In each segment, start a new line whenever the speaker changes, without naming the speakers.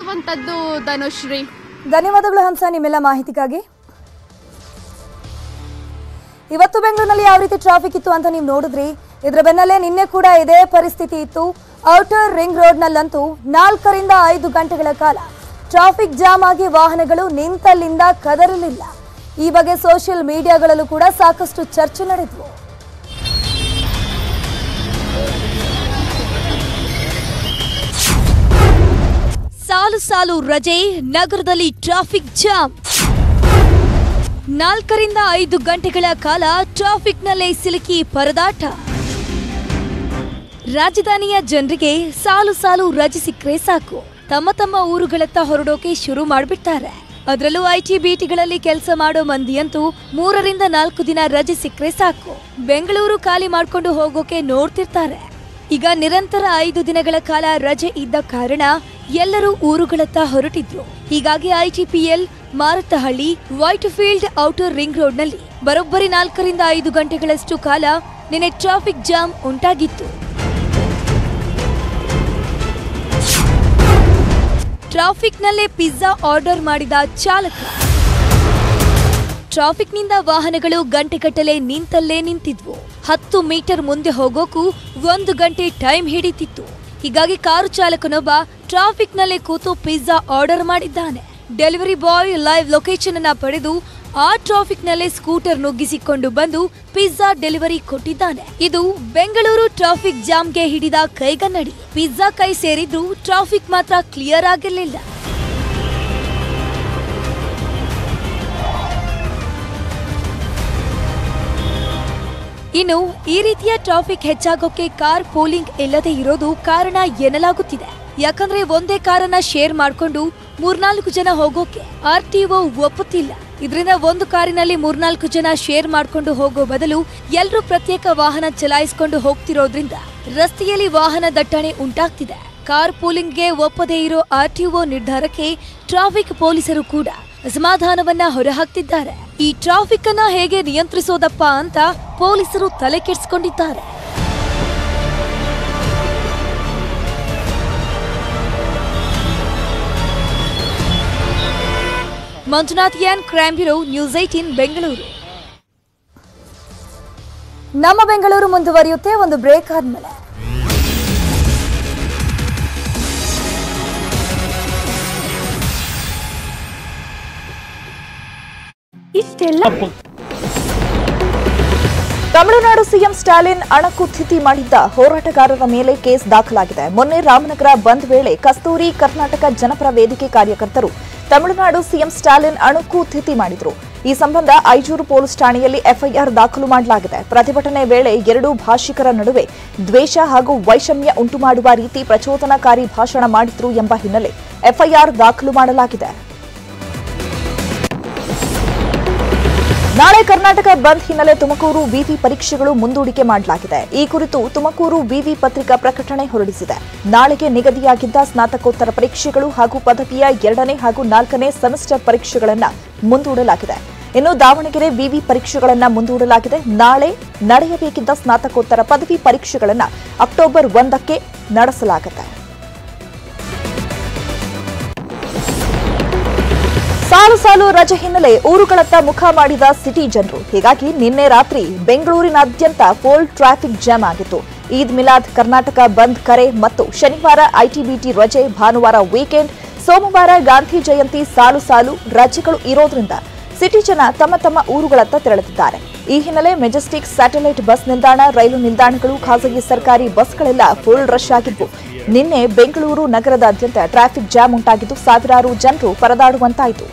ಇರುವಂತದ್ದು ಧನುಶ್ರೀ
ಧನ್ಯವಾದಗಳು ಹಂಸ ನಿಮ್ಮೆಲ್ಲ ಮಾಹಿತಿಗಾಗಿ ಇವತ್ತು ಬೆಂಗಳೂರಿನಲ್ಲಿ ಯಾವ ರೀತಿ ಟ್ರಾಫಿಕ್ ಇತ್ತು ಅಂತ ನೀವು ನೋಡಿದ್ರಿ ಇದರ ಬೆನ್ನಲ್ಲೇ ನಿನ್ನೆ ಕೂಡ ಇದೇ ಪರಿಸ್ಥಿತಿ ಇತ್ತು ಔಟರ್ ರಿಂಗ್ ರೋಡ್ನಲ್ಲಂತೂ ನಾಲ್ಕರಿಂದ ಐದು ಗಂಟೆಗಳ ಕಾಲ ಟ್ರಾಫಿಕ್ ಜಾಮ್ ಆಗಿ ವಾಹನಗಳು ನಿಂತಲ್ಲಿಂದ ಕದರಲಿಲ್ಲ ಈ ಬಗ್ಗೆ ಸೋಷಿಯಲ್ ಮೀಡಿಯಾಗಳಲ್ಲೂ ಕೂಡ ಸಾಕಷ್ಟು ಚರ್ಚೆ ನಡೆದವು
ಸಾಲು ಸಾಲು ರಜೆ ನಗರದಲ್ಲಿ ಟ್ರಾಫಿಕ್ ಜಾಮ್ ನಾಲ್ಕರಿಂದ ಐದು ಗಂಟೆಗಳ ಕಾಲ ಟ್ರಾಫಿಕ್ನಲ್ಲೇ ಸಿಲುಕಿ ಪರದಾಟ ರಾಜಧಾನಿಯ ಜನರಿಗೆ ಸಾಲು ಸಾಲು ರಜೆ ಸಿಕ್ಕರೆ ಸಾಕು ತಮ್ಮ ತಮ್ಮ ಊರುಗಳತ್ತ ಹೊರಡೋಕೆ ಶುರು ಮಾಡ್ಬಿಡ್ತಾರೆ ಅದರಲ್ಲೂ ಐಟಿ ಬಿಟಿಗಳಲ್ಲಿ ಕೆಲಸ ಮಾಡೋ ಮಂದಿಯಂತೂ ಮೂರರಿಂದ ನಾಲ್ಕು ದಿನ ರಜೆ ಸಿಕ್ಕರೆ ಸಾಕು ಬೆಂಗಳೂರು ಖಾಲಿ ಮಾಡ್ಕೊಂಡು ಹೋಗೋಕೆ ನೋಡ್ತಿರ್ತಾರೆ ಈಗ ನಿರಂತರ ಐದು ದಿನಗಳ ಕಾಲ ರಜೆ ಇದ್ದ ಕಾರಣ ಎಲ್ಲರೂ ಊರುಗಳತ್ತ ಹೊರಟಿದ್ರು ಹೀಗಾಗಿ ITPL Marathahalli Whitefield outer ring ರೋಡ್ನಲ್ಲಿ ಬರೋಬ್ಬರಿ ನಾಲ್ಕರಿಂದ ಐದು ಗಂಟೆಗಳಷ್ಟು ಕಾಲ ನಿನ್ನೆ ಟ್ರಾಫಿಕ್ ಜಾಮ್ ಉಂಟಾಗಿತ್ತು ಟ್ರಾಫಿಕ್ನಲ್ಲೇ ಪಿಜ್ಜಾ ಆರ್ಡರ್ ಮಾಡಿದ ಚಾಲಕ ಟ್ರಾಫಿಕ್ನಿಂದ ವಾಹನಗಳು ಗಂಟೆಗಟ್ಟಲೆ ನಿಂತಲ್ಲೇ ನಿಂತಿದ್ವು ಹತ್ತು ಮೀಟರ್ ಮುಂದೆ ಹೋಗೋಕು ಒಂದು ಗಂಟೆ ಟೈಮ್ ಹಿಡಿತಿತ್ತು ಹೀಗಾಗಿ ಕಾರು ಚಾಲಕನೊಬ್ಬ ಟ್ರಾಫಿಕ್ನಲ್ಲೇ ಕೂತು ಪಿಜ್ಜಾ ಆರ್ಡರ್ ಮಾಡಿದ್ದಾನೆ ಡೆಲಿವರಿ ಬಾಯ್ ಲೈವ್ ಲೊಕೇಶನ್ ಅನ್ನ ಪಡೆದು ಆ ಟ್ರಾಫಿಕ್ನಲ್ಲೇ ಸ್ಕೂಟರ್ ನುಗ್ಗಿಸಿಕೊಂಡು ಬಂದು ಪಿಜ್ಜಾ ಡೆಲಿವರಿ ಕೊಟ್ಟಿದ್ದಾನೆ ಇದು ಬೆಂಗಳೂರು ಟ್ರಾಫಿಕ್ ಜಾಮ್ಗೆ ಹಿಡಿದ ಕೈಗನ್ನಡಿ ಪಿಜ್ಜಾ ಕೈ ಸೇರಿದ್ರು ಟ್ರಾಫಿಕ್ ಮಾತ್ರ ಕ್ಲಿಯರ್ ಆಗಿರ್ಲಿಲ್ಲ ಇನ್ನು ಈ ರೀತಿಯ ಟ್ರಾಫಿಕ್ ಹೆಚ್ಚಾಗೋಕೆ ಕಾರ್ ಪೋಲಿಂಗ್ ಇಲ್ಲದೆ ಇರೋದು ಕಾರಣ ಎನ್ನಲಾಗುತ್ತಿದೆ ಯಾಕಂದ್ರೆ ಒಂದೇ ಕಾರನ್ನ ಶೇರ್ ಮಾಡ್ಕೊಂಡು ಮೂರ್ನಾಲ್ಕು ಜನ ಹೋಗೋಕೆ ಆರ್ ಟಿಒ ಒಪ್ಪುತ್ತಿಲ್ಲ ಇದರಿಂದ ಒಂದು ಕಾರಿನಲ್ಲಿ ಮೂರ್ನಾಲ್ಕು ಜನ ಶೇರ್ ಮಾಡ್ಕೊಂಡು ಹೋಗೋ ಬದಲು ಎಲ್ಲರೂ ಪ್ರತ್ಯೇಕ ವಾಹನ ಚಲಾಯಿಸಿಕೊಂಡು ಹೋಗ್ತಿರೋದ್ರಿಂದ ರಸ್ತೆಯಲ್ಲಿ ವಾಹನ ದಟ್ಟಣೆ ಉಂಟಾಗ್ತಿದೆ ಕಾರ್ ಪೂಲಿಂಗ್ಗೆ ಒಪ್ಪದೇ ಇರೋ ಆರ್ಟಿಒ ನಿರ್ಧಾರಕ್ಕೆ ಟ್ರಾಫಿಕ್ ಪೊಲೀಸರು ಕೂಡ ಅಸಮಾಧಾನವನ್ನ ಹೊರಹಾಕ್ತಿದ್ದಾರೆ ಈ ಟ್ರಾಫಿಕ್ ಅನ್ನ ಹೇಗೆ ನಿಯಂತ್ರಿಸೋದಪ್ಪ ಅಂತ ಪೊಲೀಸರು ತಲೆ ಕೆಡಿಸ್ಕೊಂಡಿದ್ದಾರೆ ಮಂಜುನಾಥ್ ಯಾನ್ crime bureau news eighteen Bengaluru
ನಮ್ಮ ಬೆಂಗಳೂರು ಮುಂದುವರಿಯುತ್ತೆ ಒಂದು ಬ್ರೇಕ್ ಆದ್ಮೇಲೆ ಇಷ್ಟೆಲ್ಲ ತಮಿಳುನಾಡು ಸಿಎಂ ಸ್ಟಾಲಿನ್ ಅಣಕು ಸ್ಥಿತಿ ಮಾಡಿದ್ದ ಹೋರಾಟಗಾರರ ಮೇಲೆ ಕೇಸ್ ದಾಖಲಾಗಿದೆ ಮೊನ್ನೆ ರಾಮನಗರ ಬಂದ್ ವೇಳೆ ಕಸ್ತೂರಿ ಕರ್ನಾಟಕ ಜನಪರ ವೇದಿಕೆ ಕಾರ್ಯಕರ್ತರು ತಮಿಳುನಾಡು ಸಿಎಂ ಸ್ಟಾಲಿನ್ ಅಣುಕು ಸ್ಥಿತಿ ಮಾಡಿದ್ರು ಈ ಸಂಬಂಧ ಐಜೂರು ಪೊಲೀಸ್ ಠಾಣೆಯಲ್ಲಿ ಎಫ್ಐಆರ್ ದಾಖಲು ಮಾಡಲಾಗಿದೆ ಪ್ರತಿಭಟನೆ ವೇಳೆ ಎರಡೂ ಭಾಷಿಕರ ನಡುವೆ ದ್ವೇಷ ಹಾಗೂ ವೈಷಮ್ಯ ಉಂಟು ಮಾಡುವ ರೀತಿ ಪ್ರಚೋದನಾಕಾರಿ ಭಾಷಣ ಮಾಡಿದ್ರು ಎಂಬ ಹಿನ್ನೆಲೆ ಎಫ್ಐಆರ್ ದಾಖಲು ಮಾಡಲಾಗಿದೆ ನಾಳೆ ಕರ್ನಾಟಕ ಬಂದ್ ಹಿನ್ನೆಲೆ ತುಮಕೂರು ವಿವಿ ಪರೀಕ್ಷೆಗಳು ಮುಂದೂಡಿಕೆ ಮಾಡಲಾಗಿದೆ ಈ ಕುರಿತು ತುಮಕೂರು ವಿವಿ ಪತ್ರಿಕಾ ಪ್ರಕಟಣೆ ಹೊರಡಿಸಿದೆ ನಾಳೆಗೆ ನಿಗದಿಯಾಗಿದ್ದ ಸ್ನಾತಕೋತ್ತರ ಪರೀಕ್ಷೆಗಳು ಹಾಗೂ ಪದವಿಯ ಎರಡನೇ ಹಾಗೂ ನಾಲ್ಕನೇ ಸೆಮಿಸ್ಟರ್ ಪರೀಕ್ಷೆಗಳನ್ನು ಮುಂದೂಡಲಾಗಿದೆ ಇನ್ನು ದಾವಣಗೆರೆ ವಿವಿ ಪರೀಕ್ಷೆಗಳನ್ನು ಮುಂದೂಡಲಾಗಿದೆ ನಾಳೆ ನಡೆಯಬೇಕಿದ್ದ ಸ್ನಾತಕೋತ್ತರ ಪದವಿ ಪರೀಕ್ಷೆಗಳನ್ನು ಅಕ್ಟೋಬರ್ ಒಂದಕ್ಕೆ ನಡೆಸಲಾಗಿದೆ ಸಾಲು ಸಾಲು ರಜೆ ಹಿನ್ನೆಲೆ ಊರುಗಳತ್ತ ಮುಖ ಮಾಡಿದ ಸಿಟಿ ಜನರು ಹೀಗಾಗಿ ನಿನ್ನೆ ರಾತ್ರಿ ಬೆಂಗಳೂರಿನಾದ್ಯಂತ ಫುಲ್ ಟ್ರಾಫಿಕ್ ಜಾಮ್ ಆಗಿತ್ತು ಈದ್ ಮಿಲಾದ್ ಕರ್ನಾಟಕ ಬಂದ್ ಕರೆ ಮತ್ತು ಶನಿವಾರ ಐಟಿಬಿಟಿ ರಜೆ ಭಾನುವಾರ ವೀಕೆಂಡ್ ಸೋಮವಾರ ಗಾಂಧಿ ಜಯಂತಿ ಸಾಲು ಸಾಲು ರಜೆಗಳು ಇರೋದ್ರಿಂದ ಸಿಟಿ ಜನ ತಮ್ಮ ತಮ್ಮ ಊರುಗಳತ್ತ ತೆರಳುತ್ತಿದ್ದಾರೆ ಈ ಹಿನ್ನೆಲೆ ಮೆಜೆಸ್ಟಿಕ್ ಸ್ಯಾಟಲೈಟ್ ಬಸ್ ನಿಲ್ದಾಣ ರೈಲು ನಿಲ್ದಾಣಗಳು ಖಾಸಗಿ ಸರ್ಕಾರಿ ಬಸ್ಗಳೆಲ್ಲ ಫುಲ್ ರಶ್ ಆಗಿದ್ವು ನಿನ್ನೆ ಬೆಂಗಳೂರು ನಗರದಾದ್ಯಂತ ಟ್ರಾಫಿಕ್ ಜಾಮ್ ಉಂಟಾಗಿದ್ದು ಸಾವಿರಾರು ಜನರು ಪರದಾಡುವಂತಾಯಿತು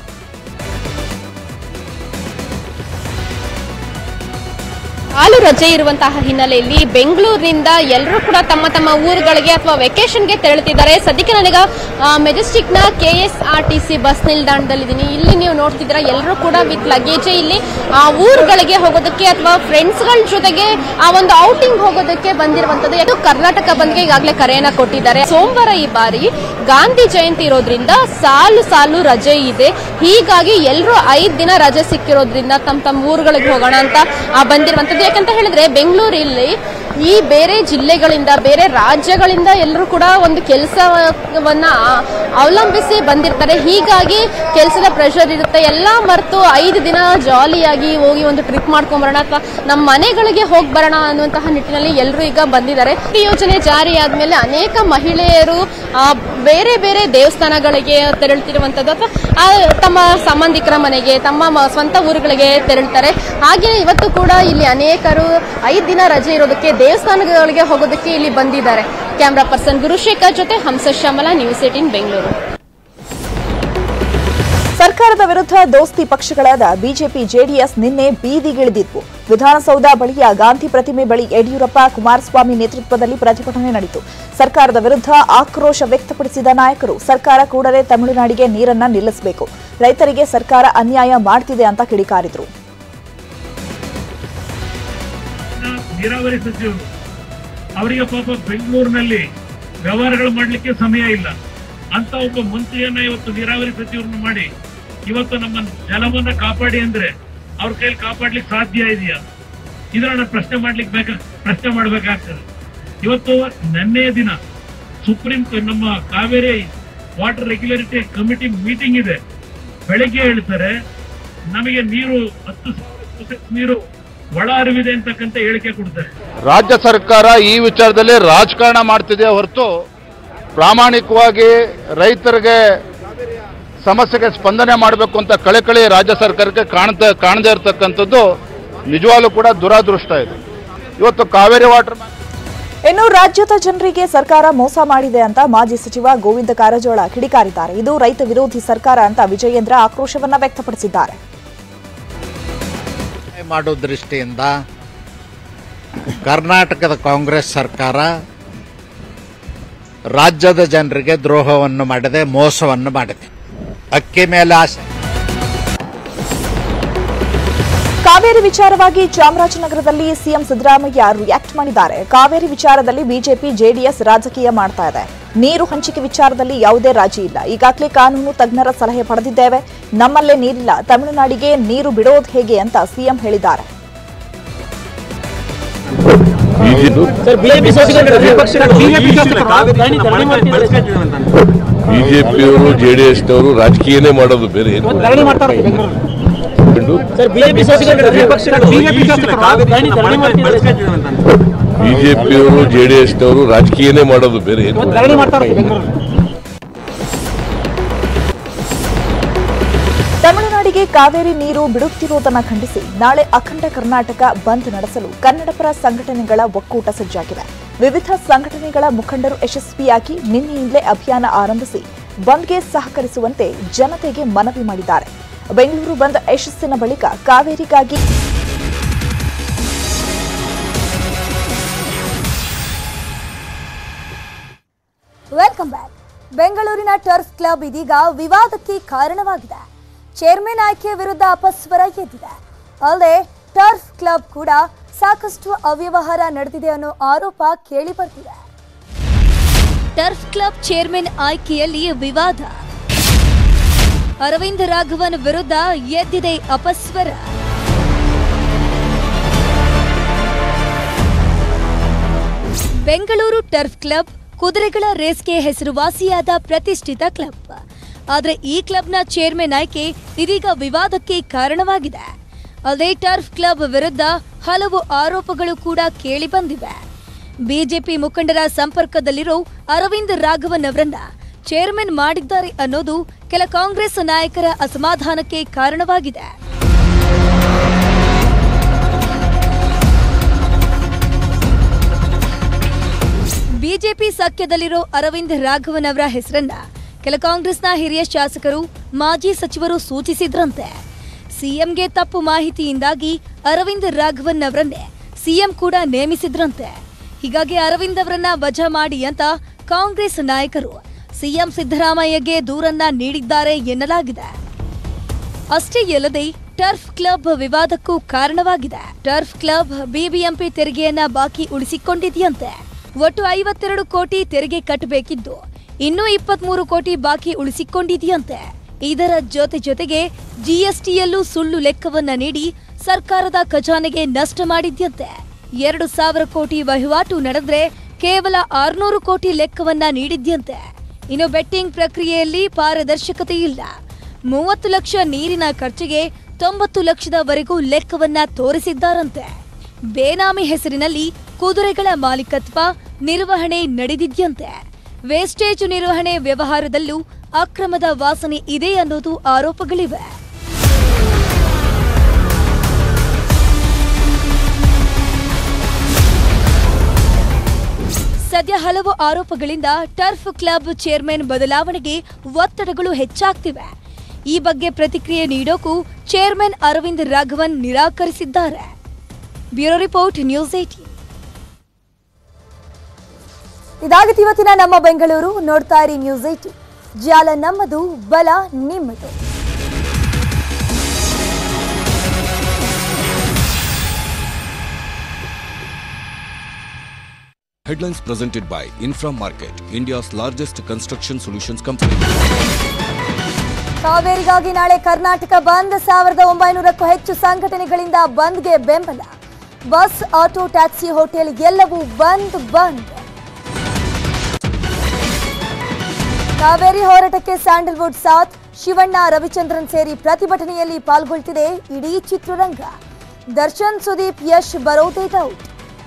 ಹಾಲು ರಜೆ ಇರುವಂತಹ ಹಿನ್ನೆಲೆಯಲ್ಲಿ ಬೆಂಗಳೂರಿನಿಂದ ಎಲ್ಲರೂ ಕೂಡ ತಮ್ಮ ತಮ್ಮ ಊರುಗಳಿಗೆ ಅಥವಾ ವೆಕೇಶನ್ಗೆ ತೆರಳುತ್ತಿದ್ದಾರೆ ಸದ್ಯಕ್ಕೆ ನನಗ ಮೆಜೆಸ್ಟಿಕ್ ನ K S R T C bus ನಿಲ್ದಾಣದಲ್ಲಿದ್ದೀನಿ ಇಲ್ಲಿ ನೀವು ನೋಡ್ತಿದ್ದೀರಾ ಎಲ್ಲರೂ ಕೂಡ ವಿತ್ ಲಗೇಜ್ ಇಲ್ಲಿ ಆ, ಊರುಗಳಿಗೆ ಹೋಗೋದಕ್ಕೆ ಅಥವಾ ಫ್ರೆಂಡ್ಸ್ಗಳ ಜೊತೆಗೆ ಆ ಒಂದು ಔಟಿಂಗ್ ಹೋಗೋದಕ್ಕೆ ಬಂದಿರುವಂತದ್ದು ಇದು ಕರ್ನಾಟಕ ಬಂದ್ಗೆ ಈಗಾಗಲೇ ಕರೆಯನ್ನ ಕೊಟ್ಟಿದ್ದಾರೆ ಸೋಮವಾರ ಈ ಬಾರಿ ಗಾಂಧಿ ಜಯಂತಿ ಇರೋದ್ರಿಂದ ಸಾಲು ಸಾಲು ರಜೆ ಇದೆ ಹೀಗಾಗಿ ಎಲ್ಲರೂ ಐದ್ ದಿನ ರಜೆ ಸಿಕ್ಕಿರೋದ್ರಿಂದ ತಮ್ಮ ತಮ್ಮ ಊರುಗಳಿಗೆ ಹೋಗೋಣ ಅಂತ ಆ, ಬಂದಿರುವಂತದ್ದು ಯಾಕಂತ ಹೇಳಿದ್ರೆ ಬೆಂಗಳೂರಲ್ಲಿ ಈ ಬೇರೆ ಜಿಲ್ಲೆಗಳಿಂದ ಬೇರೆ ರಾಜ್ಯಗಳಿಂದ ಎಲ್ಲರೂ ಕೂಡ ಒಂದು ಕೆಲಸವನ್ನ ಅವಲಂಬಿಸಿ ಬಂದಿರ್ತಾರೆ ಹೀಗಾಗಿ ಕೆಲಸದ ಪ್ರೆಷರ್ ಇರುತ್ತೆ ಎಲ್ಲ ಮರೆತು ಐದು ದಿನ ಜಾಲಿಯಾಗಿ ಹೋಗಿ ಒಂದು ಟ್ರಿಪ್ ಮಾಡ್ಕೊಂಬರೋಣ ಅಥವಾ ನಮ್ಮ ಮನೆಗಳಿಗೆ ಹೋಗಿ ಬರೋಣ ಅನ್ನುವಂತಹ ನಿಟ್ಟಿನಲ್ಲಿ ಎಲ್ಲರೂ ಈಗ ಬಂದಿದ್ದಾರೆ ಈ ಯೋಜನೆ ಜಾರಿ ಆದ್ಮೇಲೆ ಅನೇಕ ಮಹಿಳೆಯರು ಆ, ಬೇರೆ ಬೇರೆ ದೇವಸ್ಥಾನಗಳಿಗೆ ತೆರಳುತ್ತಿರುವಂತದ್ದು ಅಥವಾ ಆ, ತಮ್ಮ ಸಂಬಂಧಿಕರ ಮನೆಗೆ ತಮ್ಮ ಮ- ಸ್ವಂತ ಊರುಗಳಿಗೆ ತೆರಳ್ತಾರೆ ಹಾಗೆ ಇವತ್ತು ಕೂಡ ಇಲ್ಲಿ ಅನೇಕರು ಐದು ದಿನ ರಜೆ ಇರೋದಕ್ಕೆ ದೇವಸ್ಥಾನಗಳಿಗೆ ಹೋಗೋದಕ್ಕೆ ಇಲ್ಲಿ ಬಂದಿದ್ದಾರೆ ಕ್ಯಾಮ್ರಾ ಪರ್ಸನ್ ಗುರುಶೇಖರ್ ಜೊತೆ ಹಂಸ ಶ್ಯಾಮಲ ನ್ಯೂಸ್ ಏಟಿನ್ ಬೆಂಗಳೂರು
ಸರ್ಕಾರದ ವಿರುದ್ಧ ದೋಸ್ತಿ ಪಕ್ಷಗಳಾದ ಬಿಜೆಪಿ ಜೆಡಿಎಸ್ ನಿನ್ನೆ ಬೀದಿಗಿಳಿದಿದ್ವು ವಿಧಾನಸೌಧ ಬಳಿಯ ಗಾಂಧಿ ಪ್ರತಿಮೆ ಬಳಿ ಯಡಿಯೂರಪ್ಪ ಕುಮಾರಸ್ವಾಮಿ ನೇತೃತ್ವದಲ್ಲಿ ಪ್ರತಿಭಟನೆ ನಡೆಯಿತು ಸರ್ಕಾರದ ವಿರುದ್ಧ ಆಕ್ರೋಶ ವ್ಯಕ್ತಪಡಿಸಿದ ನಾಯಕರು ಸರ್ಕಾರ ಕೂಡಲೇ ತಮಿಳುನಾಡಿಗೆ ನೀರನ್ನ ನಿಲ್ಲಿಸಬೇಕು ರೈತರಿಗೆ ಸರ್ಕಾರ ಅನ್ಯಾಯ ಮಾಡ್ತಿದೆ ಅಂತ ಕಿಡಿಕಾರಿದ್ರು
ನೀರಾವರಿ ಸಚಿವರು ಅವರಿಗೆ ಪಾಪ ಬೆಂಗಳೂರಿನಲ್ಲಿ ವ್ಯವಹಾರಗಳು ಮಾಡಲಿಕ್ಕೆ ಸಮಯ ಇಲ್ಲ ಅಂತ ಒಬ್ಬ ಮಂತ್ರಿಯನ್ನ ಇವತ್ತು ನೀರಾವರಿ ಸಚಿವರನ್ನು ಮಾಡಿ ಇವತ್ತು ನಮ್ಮ ಜಲವನ್ನ ಕಾಪಾಡಿ ಅಂದ್ರೆ ಅವ್ರ ಕೈಲಿ ಕಾಪಾಡ್ಲಿಕ್ಕೆ ಸಾಧ್ಯ ಇದೆಯಾ ಇದನ್ನ ಪ್ರಶ್ನೆ ಮಾಡ್ಲಿಕ್ಕೆ ಬೇಕ ಪ್ರಶ್ನೆ ಮಾಡ್ಬೇಕಾಗ್ತದೆ ಇವತ್ತು ನಿನ್ನೆಯ ದಿನ ಸುಪ್ರೀಂ ಕ- ನಮ್ಮ Kaveri water regulatory committee meeting ಇದೆ ಬೆಳಿಗ್ಗೆ ಹೇಳ್ತಾರೆ ನಮಗೆ ನೀರು ಹತ್ತು ಸಾವಿರ ಕ್ಯೂಸೆಕ್ ನೀರು ಒಳ ಅರಿವಿದೆ ಅಂತಕ್ಕಂಥ ಹೇಳಿಕೆ ಕೊಡ್ತಾರೆ
ರಾಜ್ಯ ಸರ್ಕಾರ ಈ ವಿಚಾರದಲ್ಲಿ ರಾಜಕಾರಣ ಮಾಡ್ತಿದೆ ಹೊರತು ಪ್ರಾಮಾಣಿಕವಾಗಿ ರೈತರಿಗೆ ಸಮಸ್ಯೆಗೆ ಸ್ಪಂದನೆ ಮಾಡಬೇಕು ಅಂತ ಕಳೆಕಳಿ ರಾಜ್ಯ ಸರ್ಕಾರಕ್ಕೆ ಕಾಣ್ತಾ ಕಾಣದೇ ಇರತಕ್ಕಂಥದ್ದು ನಿಜವಾಗ್ಲೂ ಕೂಡ ದುರಾದೃಷ್ಟ ಇದೆ ಇವತ್ತು ಕಾವೇರಿ ವಾಟರ್
ಇನ್ನು ರಾಜ್ಯದ ಜನರಿಗೆ ಸರ್ಕಾರ ಮೋಸ ಮಾಡಿದೆ ಅಂತ ಮಾಜಿ ಸಚಿವ ಗೋವಿಂದ ಕಾರಜೋಳ ಕಿಡಿಕಾರಿದ್ದಾರೆ ಇದು ರೈತ ವಿರೋಧಿ ಸರ್ಕಾರ ಅಂತ ವಿಜಯೇಂದ್ರ ಆಕ್ರೋಶವನ್ನ ವ್ಯಕ್ತಪಡಿಸಿದ್ದಾರೆ
ಮಾಡೋ ದೃಷ್ಟಿಯಿಂದ ಕರ್ನಾಟಕದ ಕಾಂಗ್ರೆಸ್ ಸರ್ಕಾರ ರಾಜ್ಯದ ಜನರಿಗೆ ದ್ರೋಹವನ್ನು ಮಾಡಿದೆ ಮೋಸವನ್ನು ಮಾಡಿದೆ ಅಕ್ಕಿ ಮೇಲೆ ಆಸೆ
ಕಾವೇರಿ ವಿಚಾರವಾಗಿ ಚಾಮರಾಜನಗರದಲ್ಲಿ ಸಿಎಂ ಸಿದ್ದರಾಮಯ್ಯ ರಿಯಾಕ್ಟ್ ಮಾಡಿದ್ದಾರೆ ಕಾವೇರಿ ವಿಚಾರದಲ್ಲಿ ಬಿಜೆಪಿ ಜೆಡಿಎಸ್ ರಾಜಕೀಯ ಮಾಡ್ತಾ ಇದೆ ನೀರು ಹಂಚಿಕೆ ವಿಚಾರದಲ್ಲಿ ಯಾವುದೇ ರಾಜಿ ಇಲ್ಲ ಈಗಾಗಲೇ ಕಾನೂನು ತಜ್ಞರ ಸಲಹೆ ಪಡೆದಿದ್ದೇವೆ ನಮ್ಮಲ್ಲೇ ನೀರಿಲ್ಲ ತಮಿಳುನಾಡಿಗೆ ನೀರು ಬಿಡೋದು ಹೇಗೆ ಅಂತ ಸಿಎಂ ಹೇಳಿದ್ದಾರೆ
ಬಿಜೆಪಿಯವರು ಜೆಡಿಎಸ್ನವರು ರಾಜಕೀಯನೇ ಮಾಡೋದು ಬೇರೆ ಏನು ಬಿಜೆಪಿಯವರು ಜೆಡಿಎಸ್ನವರು ರಾಜಕೀಯನೇ ಮಾಡೋದು ಬೇರೆ ಏನು
ತಮಿಳುನಾಡಿಗೆ ಕಾವೇರಿ ನೀರು ಬಿಡುತ್ತಿರುವುದನ್ನು ಖಂಡಿಸಿ ನಾಳೆ ಅಖಂಡ ಕರ್ನಾಟಕ ಬಂದ್ ನಡೆಸಲು ಕನ್ನಡಪರ ಸಂಘಟನೆಗಳ ಒಕ್ಕೂಟ ಸಜ್ಜಾಗಿದೆ ವಿವಿಧ ಸಂಘಟನೆಗಳ ಮುಖಂಡರು ಯಶಸ್ವಿಯಾಗಿ ನಿನ್ನೆಯಿಂದಲೇ ಅಭಿಯಾನ ಆರಂಭಿಸಿ ಬಂದ್ಗೆ ಸಹಕರಿಸುವಂತೆ ಜನತೆಗೆ ಮನವಿ ಮಾಡಿದ್ದಾರೆ ಬೆಂಗಳೂರು ಬಂದ್ ಯಶಸ್ಸಿನ ಬಳಿಕ ಕಾವೇರಿಗಾಗಿ
ವೆಲ್ಕಮ್ ಬ್ಯಾಕ್ ಬೆಂಗಳೂರಿನ ಟರ್ಫ್ ಕ್ಲಬ್ ಇದೀಗ ವಿವಾದಕ್ಕೆ ಕಾರಣವಾಗಿದೆ ಚೇರ್ಮನ್ ಆಯ್ಕೆ ವಿರುದ್ಧ ಅಪಸ್ವರ ಎದ್ದಿದೆ ಅಲ್ಲದೆ ಟರ್ಫ್ ಕ್ಲಬ್ ಕೂಡ ಸಾಕಷ್ಟು ಅವ್ಯವಹಾರ ನಡೆದಿದೆ ಅನ್ನೋ ಆರೋಪ ಕೇಳಿ ಬರ್ತಿದೆ ಟರ್ಫ್ ಕ್ಲಬ್ ಚೇರ್ಮನ್ ಆಯ್ಕೆಯಲ್ಲಿ ವಿವಾದ ಅರವಿಂದ್ ರಾಘವನ್ ವಿರುದ್ಧ ಎದ್ದಿದೆ ಅಪಸ್ವರ ಬೆಂಗಳೂರು ಟರ್ಫ್ ಕ್ಲಬ್ ಕುದುರೆಗಳ ರೇಸ್ಗೆ ಹೆಸರುವಾಸಿಯಾದ ಪ್ರತಿಷ್ಠಿತ ಕ್ಲಬ್ ಆದರೆ ಈ ಕ್ಲಬ್ನ ಚೇರ್ಮನ್ ಆಯ್ಕೆ ಇದೀಗ ವಿವಾದಕ್ಕೆ ಕಾರಣವಾಗಿದೆ ಅಲ್ಲದೆ ಟರ್ಫ್ ಕ್ಲಬ್ ವಿರುದ್ಧ ಹಲವು ಆರೋಪಗಳು ಕೂಡ ಕೇಳಿ ಬಂದಿವೆ ಬಿಜೆಪಿ ಮುಖಂಡರ ಸಂಪರ್ಕದಲ್ಲಿರೋ ಅರವಿಂದ್ ರಾಘವನ್ ಅವರನ್ನ ಚೇರ್ಮನ್ ಮಾಡಿದ್ದಾರೆ ಅನ್ನೋದು ಕೆಲ ಕಾಂಗ್ರೆಸ್ ನಾಯಕರ ಅಸಮಾಧಾನಕ್ಕೆ ಕಾರಣವಾಗಿದೆ ಬಿಜೆಪಿ ಸಖ್ಯದಲ್ಲಿರೋ ಅರವಿಂದ್ ರಾಘವನ್ ಅವರ ಹೆಸರನ್ನ ಕೆಲ ಕಾಂಗ್ರೆಸ್ನ ಹಿರಿಯ ಶಾಸಕರು ಮಾಜಿ ಸಚಿವರು ಸೂಚಿಸಿದ್ರಂತೆ ಸಿಎಂಗೆ ತಪ್ಪು ಮಾಹಿತಿಯಿಂದಾಗಿ ಅರವಿಂದ್ ರಾಘವನ್ ಅವರನ್ನೇ ಸಿಎಂ ಕೂಡ ನೇಮಿಸಿದ್ರಂತೆ ಹೀಗಾಗಿ ಅರವಿಂದ್ ಅವರನ್ನ ವಜಾ ಮಾಡಿ ಅಂತ ಕಾಂಗ್ರೆಸ್ ನಾಯಕರು ಸಿಎಂ ಸಿದ್ದರಾಮಯ್ಯಗೆ ದೂರನ್ನ ನೀಡಿದ್ದಾರೆ ಎನ್ನಲಾಗಿದೆ ಅಷ್ಟೇ ಅಲ್ಲದೆ ಟರ್ಫ್ ಕ್ಲಬ್ ವಿವಾದಕ್ಕೂ ಕಾರಣವಾಗಿದೆ ಟರ್ಫ್ ಕ್ಲಬ್ ಬಿಬಿಎಂಪಿ ತೆರಿಗೆಯನ್ನ ಬಾಕಿ ಉಳಿಸಿಕೊಂಡಿದೆಯಂತೆ ಒಟ್ಟು ಐವತ್ತೆರಡು ಕೋಟಿ ತೆರಿಗೆ ಕಟ್ಟಬೇಕಿದ್ದು ಇನ್ನೂ ಇಪ್ಪತ್ಮೂರು ಕೋಟಿ ಬಾಕಿ ಉಳಿಸಿಕೊಂಡಿದೆಯಂತೆ ಇದರ ಜೊತೆ ಜೊತೆಗೆ ಜಿಎಸ್ಟಿಯಲ್ಲೂ ಸುಳ್ಳು ಲೆಕ್ಕವನ್ನ ನೀಡಿ ಸರ್ಕಾರದ ಖಜಾನೆಗೆ ನಷ್ಟ ಮಾಡಿದ್ಯಂತೆ ಎರಡು ಸಾವಿರ ಕೋಟಿ ವಹಿವಾಟು ನಡೆದ್ರೆ ಕೇವಲ ಆರ್ನೂರು ಕೋಟಿ ಲೆಕ್ಕವನ್ನ ನೀಡಿದ್ಯಂತೆ ಇನ್ನು ಬೆಟ್ಟಿಂಗ್ ಪ್ರಕ್ರಿಯೆಯಲ್ಲಿ ಪಾರದರ್ಶಕತೆ ಇಲ್ಲ ಮೂವತ್ತು ಲಕ್ಷ ನೀರಿನ ಖರ್ಚಿಗೆ ತೊಂಬತ್ತು ಲಕ್ಷದವರೆಗೂ ಲೆಕ್ಕವನ್ನ ತೋರಿಸಿದ್ದಾರಂತೆ ಬೇನಾಮಿ ಹೆಸರಿನಲ್ಲಿ ಕುದುರೆಗಳ ಮಾಲೀಕತ್ವ ನಿರ್ವಹಣೆ ನಡೆದಿದ್ಯಂತೆ ವೇಸ್ಟೇಜ್ ನಿರ್ವಹಣೆ ವ್ಯವಹಾರದಲ್ಲೂ ಅಕ್ರಮದ ವಾಸನೆ ಇದೆ ಅನ್ನೋದು ಆರೋಪಗಳಿವೆ ಸದ್ಯ ಹಲವು ಆರೋಪಗಳಿಂದ ಟರ್ಫ್ ಕ್ಲಬ್ ಚೇರ್ಮನ್ ಬದಲಾವಣೆಗೆ ಒತ್ತಡಗಳು ಹೆಚ್ಚಾಗ್ತಿವೆ ಈ ಬಗ್ಗೆ ಪ್ರತಿಕ್ರಿಯೆ ನೀಡೋಕು ಚೇರ್ಮನ್ ಅರವಿಂದ್ ರಾಘವನ್ ನಿರಾಕರಿಸಿದ್ದಾರೆ ಬ್ಯೂರೋ ರಿಪೋರ್ಟ್ ನ್ಯೂಸ್ ಏಟೀನ್
ಇದಾಗಿತ್ತು ಇವತ್ತಿನ ನಮ್ಮ ಬೆಂಗಳೂರು ನೋಡ್ತಾ ಇರಿ ನ್ಯೂಸ್ ಏಟಿ ಜಾಲ ನಮ್ಮದು ಬಲ ನಿಮ್ಮದು
Headlines presented by Infra Market, India's largest construction solutions company.
ಕಾವೇರಿಗಾಗಿ ನಾಳೆ ಕರ್ನಾಟಕ ಬಂದ್ ಸಾವಿರದ ಒಂಬೈನೂರಕ್ಕೂ ಹೆಚ್ಚು ಸಂಘಟನೆಗಳಿಂದ ಬಂದ್ಗೆ ಬೆಂಬಲ ಬಸ್ ಆಟೋ ಟ್ಯಾಕ್ಸಿ ಹೋಟೆಲ್ ಎಲ್ಲವೂ ಬಂದ್ ಬಂದ್ ಕಾವೇರಿ ಹೋರಾಟಕ್ಕೆ ಸ್ಯಾಂಡಲ್ವುಡ್ ಸಾಥ್ ಶಿವಣ್ಣ ರವಿಚಂದ್ರನ್ ಸೇರಿ ಪ್ರತಿಭಟನೆಯಲ್ಲಿ ಪಾಲ್ಗೊಳ್ತಿದೆ ಇಡೀ ಚಿತ್ರರಂಗ ದರ್ಶನ್ ಸುದೀಪ್ ಯಶ್ ಬರೋದೇ ಡೌಟ್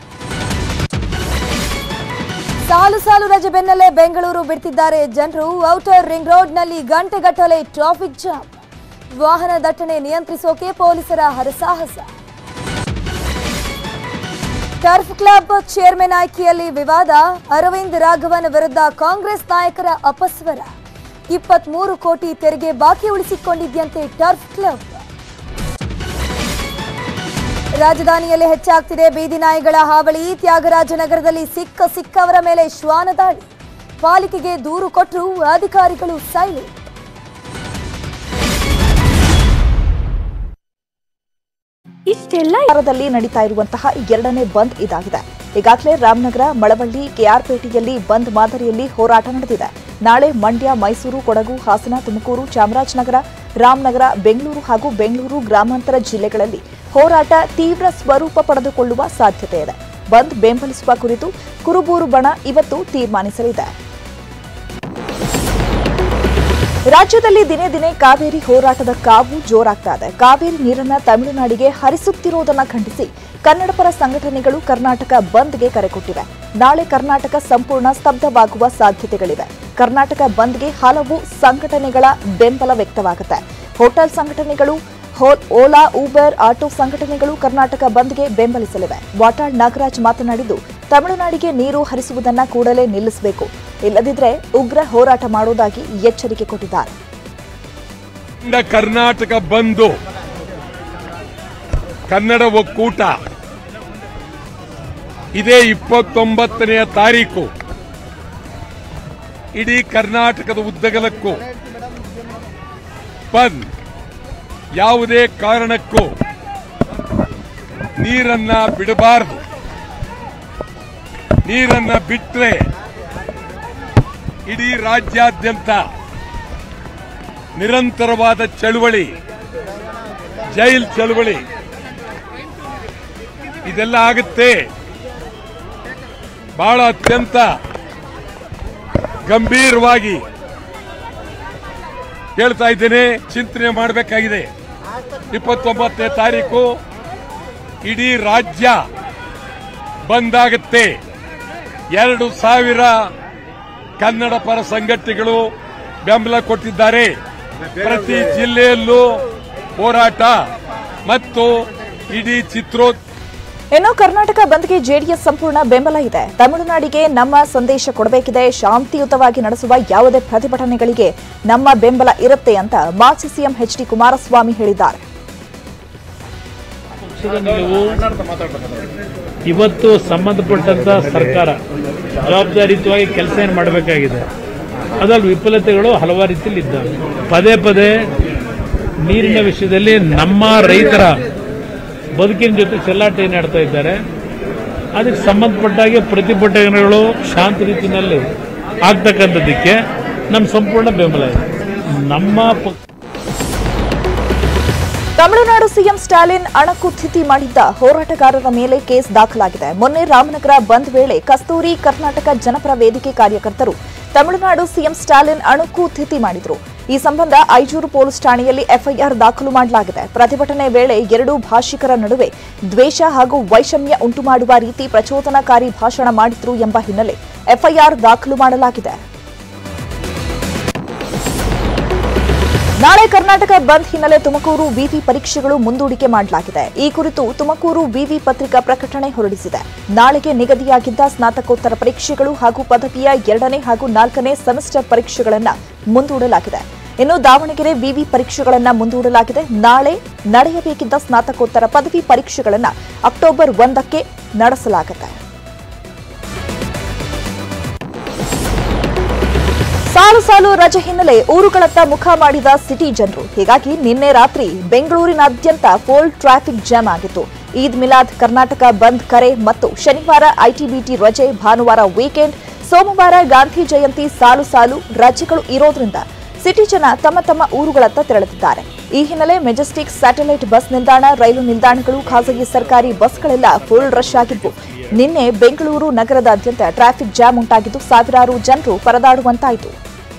ಸಾಲು ಸಾಲು ರಜೆ ಬೆನ್ನಲ್ಲೇ ಬೆಂಗಳೂರು ಬಿಡ್ತಿದ್ದಾರೆ ಜನರು ಔಟರ್ ರಿಂಗ್ ರೋಡ್ನಲ್ಲಿ ಗಂಟೆಗಟ್ಟಲೆ ಟ್ರಾಫಿಕ್ ಜಾಮ್ ವಾಹನ ದಟ್ಟಣೆ ನಿಯಂತ್ರಿಸೋಕೆ ಪೊಲೀಸರ ಹರಸಾಹಸ ಟರ್ಫ್ ಕ್ಲಬ್ ಚೇರ್ಮನ್ ಆಯ್ಕೆಯಲ್ಲಿ ವಿವಾದ ಅರವಿಂದ್ ರಾಘವನ್ ವಿರುದ್ಧ ಕಾಂಗ್ರೆಸ್ ನಾಯಕರ ಅಪಸ್ವರ ಇಪ್ಪತ್ಮೂರು ಕೋಟಿ ತೆರಿಗೆ ಬಾಕಿ ಉಳಿಸಿಕೊಂಡಿದ್ಯಂತೆ ಟರ್ಫ್ ಕ್ಲಬ್ ರಾಜಧಾನಿಯಲ್ಲಿ ಹೆಚ್ಚಾಗ್ತಿದೆ ಬೀದಿ ನಾಯಿಗಳ ಹಾವಳಿ ತ್ಯಾಗರಾಜನಗರದಲ್ಲಿ ಸಿಕ್ಕ ಸಿಕ್ಕವರ ಮೇಲೆ ಶ್ವಾನ ದಾಳಿ ಪಾಲಿಕೆಗೆ ದೂರು ಕೊಟ್ಟರು ಅಧಿಕಾರಿಗಳು ಸೈಲೆಂಟ್ ಇಷ್ಟೆಲ್ಲ ವಾರದಲ್ಲಿ ನಡೀತಾ ಇರುವಂತಹ ಎರಡನೇ ಬಂದ್ ಇದಾಗಿದೆ ಈಗಾಗಲೇ ರಾಮನಗರ ಮಳವಳ್ಳಿ ಕೆಆರ್ಪೇಟೆಯಲ್ಲಿ ಬಂದ್ ಮಾದರಿಯಲ್ಲಿ ಹೋರಾಟ ನಡೆದಿದೆ ನಾಳೆ ಮಂಡ್ಯ ಮೈಸೂರು ಕೊಡಗು ಹಾಸನ ತುಮಕೂರು ಚಾಮರಾಜನಗರ ರಾಮನಗರ ಬೆಂಗಳೂರು ಹಾಗೂ ಬೆಂಗಳೂರು ಗ್ರಾಮಾಂತರ ಜಿಲ್ಲೆಗಳಲ್ಲಿ ಹೋರಾಟ ತೀವ್ರ ಸ್ವರೂಪ ಪಡೆದುಕೊಳ್ಳುವ ಸಾಧ್ಯತೆ ಇದೆ ಬಂದ್ ಬೆಂಬಲಿಸುವ ಕುರಿತು ಕುರುಬೂರು ಬಣ ಇವತ್ತು ತೀರ್ಮಾನಿಸಲಿದೆ ರಾಜ್ಯದಲ್ಲಿ ದಿನೇ ದಿನೇ ಕಾವೇರಿ ಹೋರಾಟದ ಕಾವು ಜೋರಾಗ್ತಾ ಇದೆ ಕಾವೇರಿ ನೀರನ್ನ ತಮಿಳುನಾಡಿಗೆ ಹರಿಸುತ್ತಿರುವುದನ್ನ ಖಂಡಿಸಿ ಕನ್ನಡಪರ ಸಂಘಟನೆಗಳು ಕರ್ನಾಟಕ ಬಂದ್ಗೆ ಕರೆ ಕೊಟ್ಟಿವೆ ನಾಳೆ ಕರ್ನಾಟಕ ಸಂಪೂರ್ಣ ಸ್ತಬ್ಧವಾಗುವ ಸಾಧ್ಯತೆಗಳಿವೆ ಕರ್ನಾಟಕ ಬಂದ್ಗೆ ಹಲವು ಸಂಘಟನೆಗಳ ಬೆಂಬಲ ವ್ಯಕ್ತವಾಗುತ್ತೆ ಹೋಟೆಲ್ ಸಂಘಟನೆಗಳು ಹೋ- ಓಲಾ ಊಬರ್ ಆಟೋ ಸಂಘಟನೆಗಳು ಕರ್ನಾಟಕ ಬಂದ್ಗೆ ಬೆಂಬಲಿಸಲಿವೆ ವಾಟಾಳ್ ನಾಗರಾಜ್ ಮಾತನಾಡಿದ್ದು ತಮಿಳುನಾಡಿಗೆ ನೀರು ಹರಿಸುವುದನ್ನ ಕೂಡಲೇ ನಿಲ್ಲಿಸಬೇಕು ಇಲ್ಲದಿದ್ರೆ ಉಗ್ರ ಹೋರಾಟ ಮಾಡುವುದಾಗಿ ಎಚ್ಚರಿಕೆ ಕೊಟ್ಟಿದ್ದಾರೆ
ಇಂದ ಕರ್ನಾಟಕ ಬಂದು ಕನ್ನಡ ಒಕ್ಕೂಟ ಇದೇ ಇಪ್ಪತ್ತೊಂಬತ್ತನೆಯ ತಾರೀಕು ಇಡೀ ಕರ್ನಾಟಕದ ಉದ್ದಗಲಕ್ಕೂ ಬಂದ್ ಯಾವುದೇ ಕಾರಣಕ್ಕೂ ನೀರನ್ನ ಬಿಡಬಾರದು ನೀರನ್ನ ಬಿಟ್ರೆ ಇಡೀ ರಾಜ್ಯಾದ್ಯಂತ ನಿರಂತರವಾದ ಚಳುವಳಿ ಜೈಲ್ ಚಳುವಳಿ ಇದೆಲ್ಲ ಆಗುತ್ತೆ ಬಹಳ ಅತ್ಯಂತ ಗಂಭೀರವಾಗಿ ಹೇಳ್ತಾ ಇದ್ದೇನೆ ಚಿಂತನೆ ಮಾಡಬೇಕಾಗಿದೆ ಇಪ್ಪತ್ತೊಂಬತ್ತನೇ ತಾರೀಕು ಇಡೀ ರಾಜ್ಯ ಬಂದಾಗುತ್ತೆ ಎರಡು ಸಾವಿರ ಕನ್ನಡ ಪರ ಸಂಘಟನೆಗಳು ಬೆಂಬಲ ಕೊಟ್ಟಿದ್ದಾರೆ ಪ್ರತಿ ಜಿಲ್ಲೆಯಲ್ಲೂ ಹೋರಾಟ ಮತ್ತು ಇಡೀ ಚಿತ್ರೋ
ಇನ್ನು ಕರ್ನಾಟಕ ಬಂದ್ಗೆ ಜೆಡಿಎಸ್ ಸಂಪೂರ್ಣ ಬೆಂಬಲ ಇದೆ ತಮಿಳುನಾಡಿಗೆ ನಮ್ಮ ಸಂದೇಶ ಕೊಡಬೇಕಿದೆ ಶಾಂತಿಯುತವಾಗಿ ನಡೆಸುವ ಯಾವುದೇ ಪ್ರತಿಭಟನೆಗಳಿಗೆ ನಮ್ಮ ಬೆಂಬಲ ಇರುತ್ತೆ ಅಂತ ಮಾಜಿ ಸಿಎಂ ಎಚ್ ಡಿ ಕುಮಾರಸ್ವಾಮಿ ಹೇಳಿದ್ದಾರೆ
ಪಕ್ಷದ ನಿಲುವು ಇವತ್ತು ಸಂಬಂಧಪಟ್ಟಂತ ಸರ್ಕಾರ ಜವಾಬ್ದಾರಿಯುತವಾಗಿ ಕೆಲಸ ಏನು ಮಾಡಬೇಕಾಗಿದೆ ಅದರಲ್ಲಿ ವಿಫಲತೆಗಳು ಹಲವಾರು ರೀತಿಯಲ್ಲಿ ಇದ್ದಾವೆ ಪದೇ ಪದೇ ನೀರಿನ ವಿಷಯದಲ್ಲಿ ನಮ್ಮ ರೈತರ ಬದುಕಿನ ಜೊತೆ ಚೆಲ್ಲಾಟ ಏನು ಆಡ್ತಾ ಇದ್ದಾರೆ ಅದಕ್ಕೆ ಸಂಬಂಧಪಟ್ಟಾಗೆ ಪ್ರತಿಭಟನೆಗಳು ಶಾಂತ ರೀತಿಯಲ್ಲಿ ಆಗ್ತಕ್ಕಂಥದ್ದಕ್ಕೆ ನಮ್ಮ ಸಂಪೂರ್ಣ ಬೆಂಬಲ ಇದೆ ನಮ್ಮ ಪಕ್ಷ
ತಮಿಳುನಾಡು ಸಿಎಂ ಸ್ಟಾಲಿನ್ ಅಣಕು ಸ್ಥಿತಿ ಮಾಡಿದ್ದ ಹೋರಾಟಗಾರರ ಮೇಲೆ ಕೇಸ್ ದಾಖಲಾಗಿದೆ ಮೊನ್ನೆ ರಾಮನಗರ ಬಂದ್ ವೇಳೆ ಕಸ್ತೂರಿ ಕರ್ನಾಟಕ ಜನಪರ ವೇದಿಕೆ ಕಾರ್ಯಕರ್ತರು ತಮಿಳುನಾಡು ಸಿಎಂ ಸ್ಟಾಲಿನ್ ಅಣುಕು ಸ್ಥಿತಿ ಮಾಡಿದ್ರು ಈ ಸಂಬಂಧ ಐಜೂರು ಪೊಲೀಸ್ ಠಾಣೆಯಲ್ಲಿ ಎಫ್ಐಆರ್ ದಾಖಲು ಮಾಡಲಾಗಿದೆ ಪ್ರತಿಭಟನೆ ವೇಳೆ ಎರಡೂ ಭಾಷಿಕರ ನಡುವೆ ದ್ವೇಷ ಹಾಗೂ ವೈಷಮ್ಯ ಉಂಟುಮಾಡುವ ರೀತಿ ಪ್ರಚೋದನಾಕಾರಿ ಭಾಷಣ ಮಾಡಿದ್ರು ಎಂಬ ಹಿನ್ನೆಲೆ ಎಫ್ಐಆರ್ ದಾಖಲು ಮಾಡಲಾಗಿದೆ ನಾಳೆ ಕರ್ನಾಟಕ ಬಂದ್ ಹಿನ್ನೆಲೆ ತುಮಕೂರು ವಿವಿ ಪರೀಕ್ಷೆಗಳು ಮುಂದೂಡಿಕೆ ಮಾಡಲಾಗಿದೆ ಈ ಕುರಿತು ತುಮಕೂರು ವಿವಿ ಪತ್ರಿಕಾ ಪ್ರಕಟಣೆ ಹೊರಡಿಸಿದೆ ನಾಳೆಗೆ ನಿಗದಿಯಾಗಿದ್ದ ಸ್ನಾತಕೋತ್ತರ ಪರೀಕ್ಷೆಗಳು ಹಾಗೂ ಪದವಿಯ ಎರಡನೇ ಹಾಗೂ ನಾಲ್ಕನೇ ಸೆಮಿಸ್ಟರ್ ಪರೀಕ್ಷೆಗಳನ್ನು ಮುಂದೂಡಲಾಗಿದೆ ಇನ್ನು ದಾವಣಗೆರೆ ವಿವಿ ಪರೀಕ್ಷೆಗಳನ್ನು ಮುಂದೂಡಲಾಗಿದೆ ನಾಳೆ ನಡೆಯಬೇಕಿದ್ದ ಸ್ನಾತಕೋತ್ತರ ಪದವಿ ಪರೀಕ್ಷೆಗಳನ್ನು ಅಕ್ಟೋಬರ್ ಒಂದಕ್ಕೆ ನಡೆಸಲಾಗಿದೆ ಸಾಲು ಸಾಲು ರಜೆ ಹಿನ್ನೆಲೆ ಊರುಗಳತ್ತ ಮುಖ ಮಾಡಿದ ಸಿಟಿ ಜನರು ಹೀಗಾಗಿ ನಿನ್ನೆ ರಾತ್ರಿ ಬೆಂಗಳೂರಿನಾದ್ಯಂತ ಫುಲ್ ಟ್ರಾಫಿಕ್ ಜಾಮ್ ಆಗಿತ್ತು ಈದ್ ಮಿಲಾದ್ ಕರ್ನಾಟಕ ಬಂದ್ ಕರೆ ಮತ್ತು ಶನಿವಾರ ಐಟಿಬಿಟಿ ರಜೆ ಭಾನುವಾರ ವೀಕೆಂಡ್ ಸೋಮವಾರ ಗಾಂಧಿ ಜಯಂತಿ ಸಾಲು ಸಾಲು ರಜೆಗಳು ಇರೋದ್ರಿಂದ ಸಿಟಿ ಜನ ತಮ್ಮ ತಮ್ಮ ಊರುಗಳತ್ತ ತೆರಳುತ್ತಿದ್ದಾರೆ ಈ ಹಿನ್ನೆಲೆ ಮೆಜೆಸ್ಟಿಕ್ ಸ್ಯಾಟಲೈಟ್ ಬಸ್ ನಿಲ್ದಾಣ ರೈಲು ನಿಲ್ದಾಣಗಳು ಖಾಸಗಿ ಸರ್ಕಾರಿ ಬಸ್ಗಳೆಲ್ಲ ಫುಲ್ ರಶ್ ಆಗಿದ್ವು ನಿನ್ನೆ ಬೆಂಗಳೂರು ನಗರದಾದ್ಯಂತ ಟ್ರಾಫಿಕ್ ಜಾಮ್ ಉಂಟಾಗಿದ್ದು ಸಾವಿರಾರು ಜನರು ಪರದಾಡುವಂತಾಯಿತು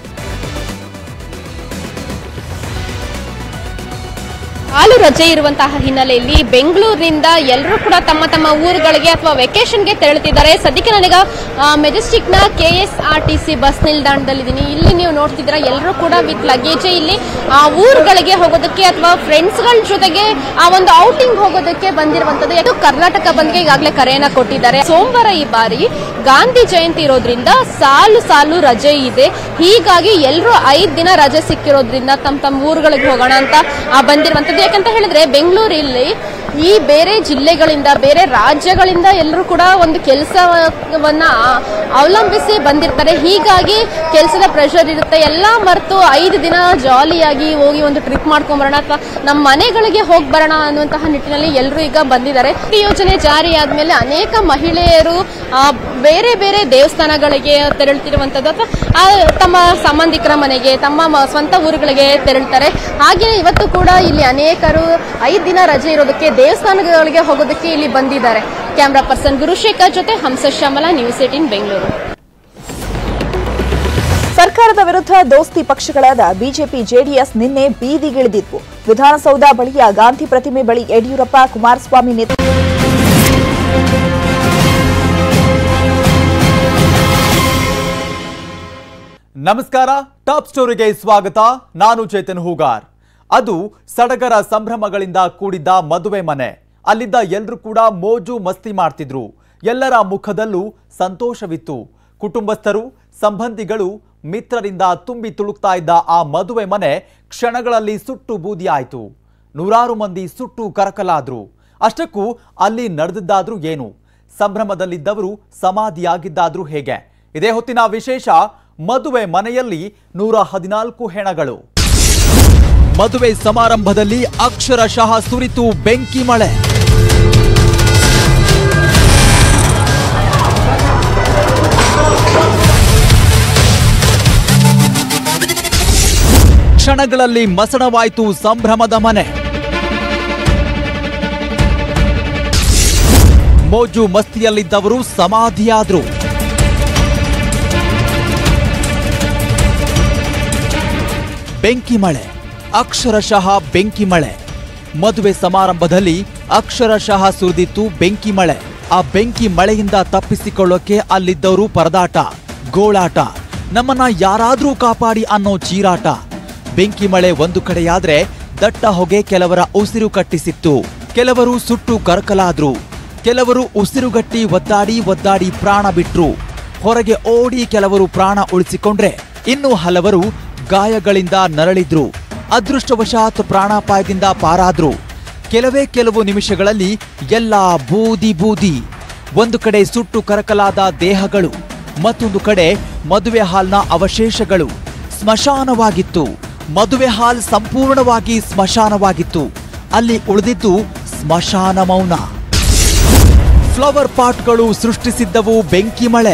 ಹಾಲು ರಜೆ ಇರುವಂತಹ ಹಿನ್ನೆಲೆಯಲ್ಲಿ ಬೆಂಗಳೂರಿನಿಂದ ಎಲ್ಲರೂ ಕೂಡ ತಮ್ಮ ತಮ್ಮ ಊರುಗಳಿಗೆ ಅಥವಾ ವೆಕೇಶನ್ಗೆ ತೆರಳುತ್ತಿದ್ದಾರೆ ಸದ್ಯಕ್ಕೆ ನನಗ ಮೆಜೆಸ್ಟಿಕ್ನ K S R T C bus ನಿಲ್ದಾಣದಲ್ಲಿದ್ದೀನಿ ಇಲ್ಲಿ ನೀವು ನೋಡ್ತಿದ್ದೀರಾ ಎಲ್ಲರೂ ಕೂಡ ವಿತ್ ಲಗೇಜೆ ಇಲ್ಲಿ ಆ ಊರುಗಳಿಗೆ ಹೋಗೋದಕ್ಕೆ ಅಥವಾ ಫ್ರೆಂಡ್ಸ್ಗಳ ಜೊತೆಗೆ ಆ ಒಂದು ಔಟಿಂಗ್ ಹೋಗೋದಕ್ಕೆ ಬಂದಿರುವಂತದ್ದು ಇದು ಕರ್ನಾಟಕ ಬಂದ್ಗೆ ಈಗಾಗಲೇ ಕರೆಯನ್ನ ಕೊಟ್ಟಿದ್ದಾರೆ ಸೋಮವಾರ ಈ ಬಾರಿ ಗಾಂಧಿ ಜಯಂತಿ ಇರೋದ್ರಿಂದ ಸಾಲು ಸಾಲು ರಜೆ ಇದೆ ಹೀಗಾಗಿ ಎಲ್ಲರೂ ಐದ್ ದಿನ ರಜೆ ಸಿಕ್ಕಿರೋದ್ರಿಂದ ತಮ್ಮ ತಮ್ಮ ಊರುಗಳಿಗೆ ಹೋಗೋಣ ಅಂತ ಆ, ಬಂದಿರುವಂತದ್ದು ಯಾಕಂತ ಹೇಳಿದ್ರೆ ಬೆಂಗಳೂರಲ್ಲಿ ಈ ಬೇರೆ ಜಿಲ್ಲೆಗಳಿಂದ ಬೇರೆ ರಾಜ್ಯಗಳಿಂದ ಎಲ್ಲರೂ ಕೂಡ ಒಂದು ಕೆಲಸವನ್ನ ಅವಲಂಬಿಸಿ ಬಂದಿರ್ತಾರೆ ಹೀಗಾಗಿ ಕೆಲಸದ ಪ್ರೆಷರ್ ಇರುತ್ತೆ ಎಲ್ಲ ಮರೆತು ಐದು ದಿನ ಜಾಲಿಯಾಗಿ ಹೋಗಿ ಒಂದು ಟ್ರಿಪ್ ಮಾಡ್ಕೊಂಬರೋಣ ಅಥವಾ ನಮ್ಮ ಮನೆಗಳಿಗೆ ಹೋಗಿ ಬರೋಣ ಅನ್ನುವಂತಹ ನಿಟ್ಟಿನಲ್ಲಿ ಎಲ್ಲರೂ ಈಗ ಬಂದಿದ್ದಾರೆ ಈ ಯೋಜನೆ ಜಾರಿ ಆದ್ಮೇಲೆ ಅನೇಕ ಮಹಿಳೆಯರು ಆ, ಬೇರೆ ಬೇರೆ ದೇವಸ್ಥಾನಗಳಿಗೆ ತೆರಳುತ್ತಿರುವಂತದ್ದು ಅಥವಾ ಆ, ತಮ್ಮ ಸಂಬಂಧಿಕರ ಮನೆಗೆ ತಮ್ಮ ಮ- ಸ್ವಂತ ಊರುಗಳಿಗೆ ತೆರಳ್ತಾರೆ ಹಾಗೆ ಇವತ್ತು ಕೂಡ ಇಲ್ಲಿ ಅನೇಕರು ಐದು ದಿನ ರಜೆ ಇರೋದಕ್ಕೆ ದೇವಸ್ಥಾನಗಳಿಗೆ ಹೋಗೋದಕ್ಕೆ ಇಲ್ಲಿ ಬಂದಿದ್ದಾರೆ ಕ್ಯಾಮ್ರಾ ಪರ್ಸನ್ ಗುರುಶೇಖರ್ ಜೊತೆ ಹಂಸ ಶ್ಯಾಮಲ ನ್ಯೂಸ್ ಏಟಿನ್ ಬೆಂಗಳೂರು
ಸರ್ಕಾರದ ವಿರುದ್ಧ ದೋಸ್ತಿ ಪಕ್ಷಗಳಾದ ಬಿಜೆಪಿ ಜೆಡಿಎಸ್ ನಿನ್ನೆ ಬೀದಿಗಿಳಿದಿದ್ವು ವಿಧಾನಸೌಧ ಬಳಿಯ ಗಾಂಧಿ ಪ್ರತಿಮೆ ಬಳಿ ಯಡಿಯೂರಪ್ಪ ಕುಮಾರಸ್ವಾಮಿ ನೇತೃತ್ವ
ನಮಸ್ಕಾರ ಟಾಪ್ ಸ್ಟೋರಿಗೆ ಸ್ವಾಗತ ನಾನು ಚೇತನ್ ಹೂಗಾರ್ ಅದು ಸಡಗರ ಸಂಭ್ರಮಗಳಿಂದ ಕೂಡಿದ್ದ ಮದುವೆ ಮನೆ ಅಲ್ಲಿದ್ದ ಎಲ್ಲರೂ ಕೂಡ ಮೋಜು ಮಸ್ತಿ ಮಾಡ್ತಿದ್ರು ಎಲ್ಲರ ಮುಖದಲ್ಲೂ ಸಂತೋಷವಿತ್ತು ಕುಟುಂಬಸ್ಥರು ಸಂಬಂಧಿಗಳು ಮಿತ್ರರಿಂದ ತುಂಬಿ ತುಳುಕ್ತಾ ಇದ್ದ ಆ ಮದುವೆ ಮನೆ ಕ್ಷಣಗಳಲ್ಲಿ ಸುಟ್ಟು ಬೂದಿಯಾಯಿತು ನೂರಾರು ಮಂದಿ ಸುಟ್ಟು ಕರಕಲಾದ್ರು ಅಷ್ಟಕ್ಕೂ ಅಲ್ಲಿ ನಡೆದಿದ್ದಾದ್ರೂ ಏನು ಸಂಭ್ರಮದಲ್ಲಿದ್ದವರು ಸಮಾಧಿಯಾಗಿದ್ದಾದ್ರೂ ಹೇಗೆ ಇದೇ ಹೊತ್ತಿನ ವಿಶೇಷ ಮದುವೆ ಮನೆಯಲ್ಲಿ ನೂರ ಹದಿನಾಲ್ಕು ಹೆಣಗಳು ಮದುವೆ ಸಮಾರಂಭದಲ್ಲಿ ಅಕ್ಷರಶಃ ಸುರಿತು ಬೆಂಕಿ ಮಳೆ ಕ್ಷಣಗಳಲ್ಲಿ ಮಸಣವಾಯಿತು ಸಂಭ್ರಮದ ಮನೆ ಮೋಜು ಮಸ್ತಿಯಲ್ಲಿದ್ದವರು ಸಮಾಧಿಯಾದ್ರು ಬೆಂಕಿ ಮಳೆ ಅಕ್ಷರಶಃ ಬೆಂಕಿ ಮಳೆ ಮದುವೆ ಸಮಾರಂಭದಲ್ಲಿ ಅಕ್ಷರಶಃ ಸುರಿದಿತ್ತು ಬೆಂಕಿ ಮಳೆ ಆ ಬೆಂಕಿ ಮಳೆಯಿಂದ ತಪ್ಪಿಸಿಕೊಳ್ಳೋಕೆ ಅಲ್ಲಿದ್ದವರು ಪರದಾಟ ಗೋಳಾಟ ನಮ್ಮನ್ನ ಯಾರಾದ್ರೂ ಕಾಪಾಡಿ ಅನ್ನೋ ಚೀರಾಟ ಬೆಂಕಿ ಮಳೆ ಒಂದು ಕಡೆಯಾದ್ರೆ ದಟ್ಟ ಹೊಗೆ ಕೆಲವರ ಉಸಿರು ಕಟ್ಟಿಸಿತ್ತು ಕೆಲವರು ಸುಟ್ಟು ಕರಕಲಾದ್ರು ಕೆಲವರು ಉಸಿರುಗಟ್ಟಿ ಒದ್ದಾಡಿ ಒದ್ದಾಡಿ ಪ್ರಾಣ ಬಿಟ್ರು ಹೊರಗೆ ಓಡಿ ಕೆಲವರು ಪ್ರಾಣ ಉಳಿಸಿಕೊಂಡ್ರೆ ಇನ್ನು ಹಲವರು ಗಾಯಗಳಿಂದ ನರಳಿದ್ರು ಅದೃಷ್ಟವಶಾತ್ ಪ್ರಾಣಾಪಾಯದಿಂದ ಪಾರಾದ್ರು ಕೆಲವೇ ಕೆಲವು ನಿಮಿಷಗಳಲ್ಲಿ ಎಲ್ಲ ಬೂದಿ ಬೂದಿ ಒಂದು ಕಡೆ ಸುಟ್ಟು ಕರಕಲಾದ ದೇಹಗಳು ಮತ್ತೊಂದು ಕಡೆ ಮದುವೆ ಹಾಲ್ನ ಅವಶೇಷಗಳು ಸ್ಮಶಾನವಾಗಿತ್ತು ಮದುವೆ ಹಾಲ್ ಸಂಪೂರ್ಣವಾಗಿ ಸ್ಮಶಾನವಾಗಿತ್ತು ಅಲ್ಲಿ ಉಳಿದಿದ್ದು ಸ್ಮಶಾನ ಮೌನ ಫ್ಲವರ್ ಪಾಟ್ಗಳು ಸೃಷ್ಟಿಸಿದ್ದವು ಬೆಂಕಿ ಮಳೆ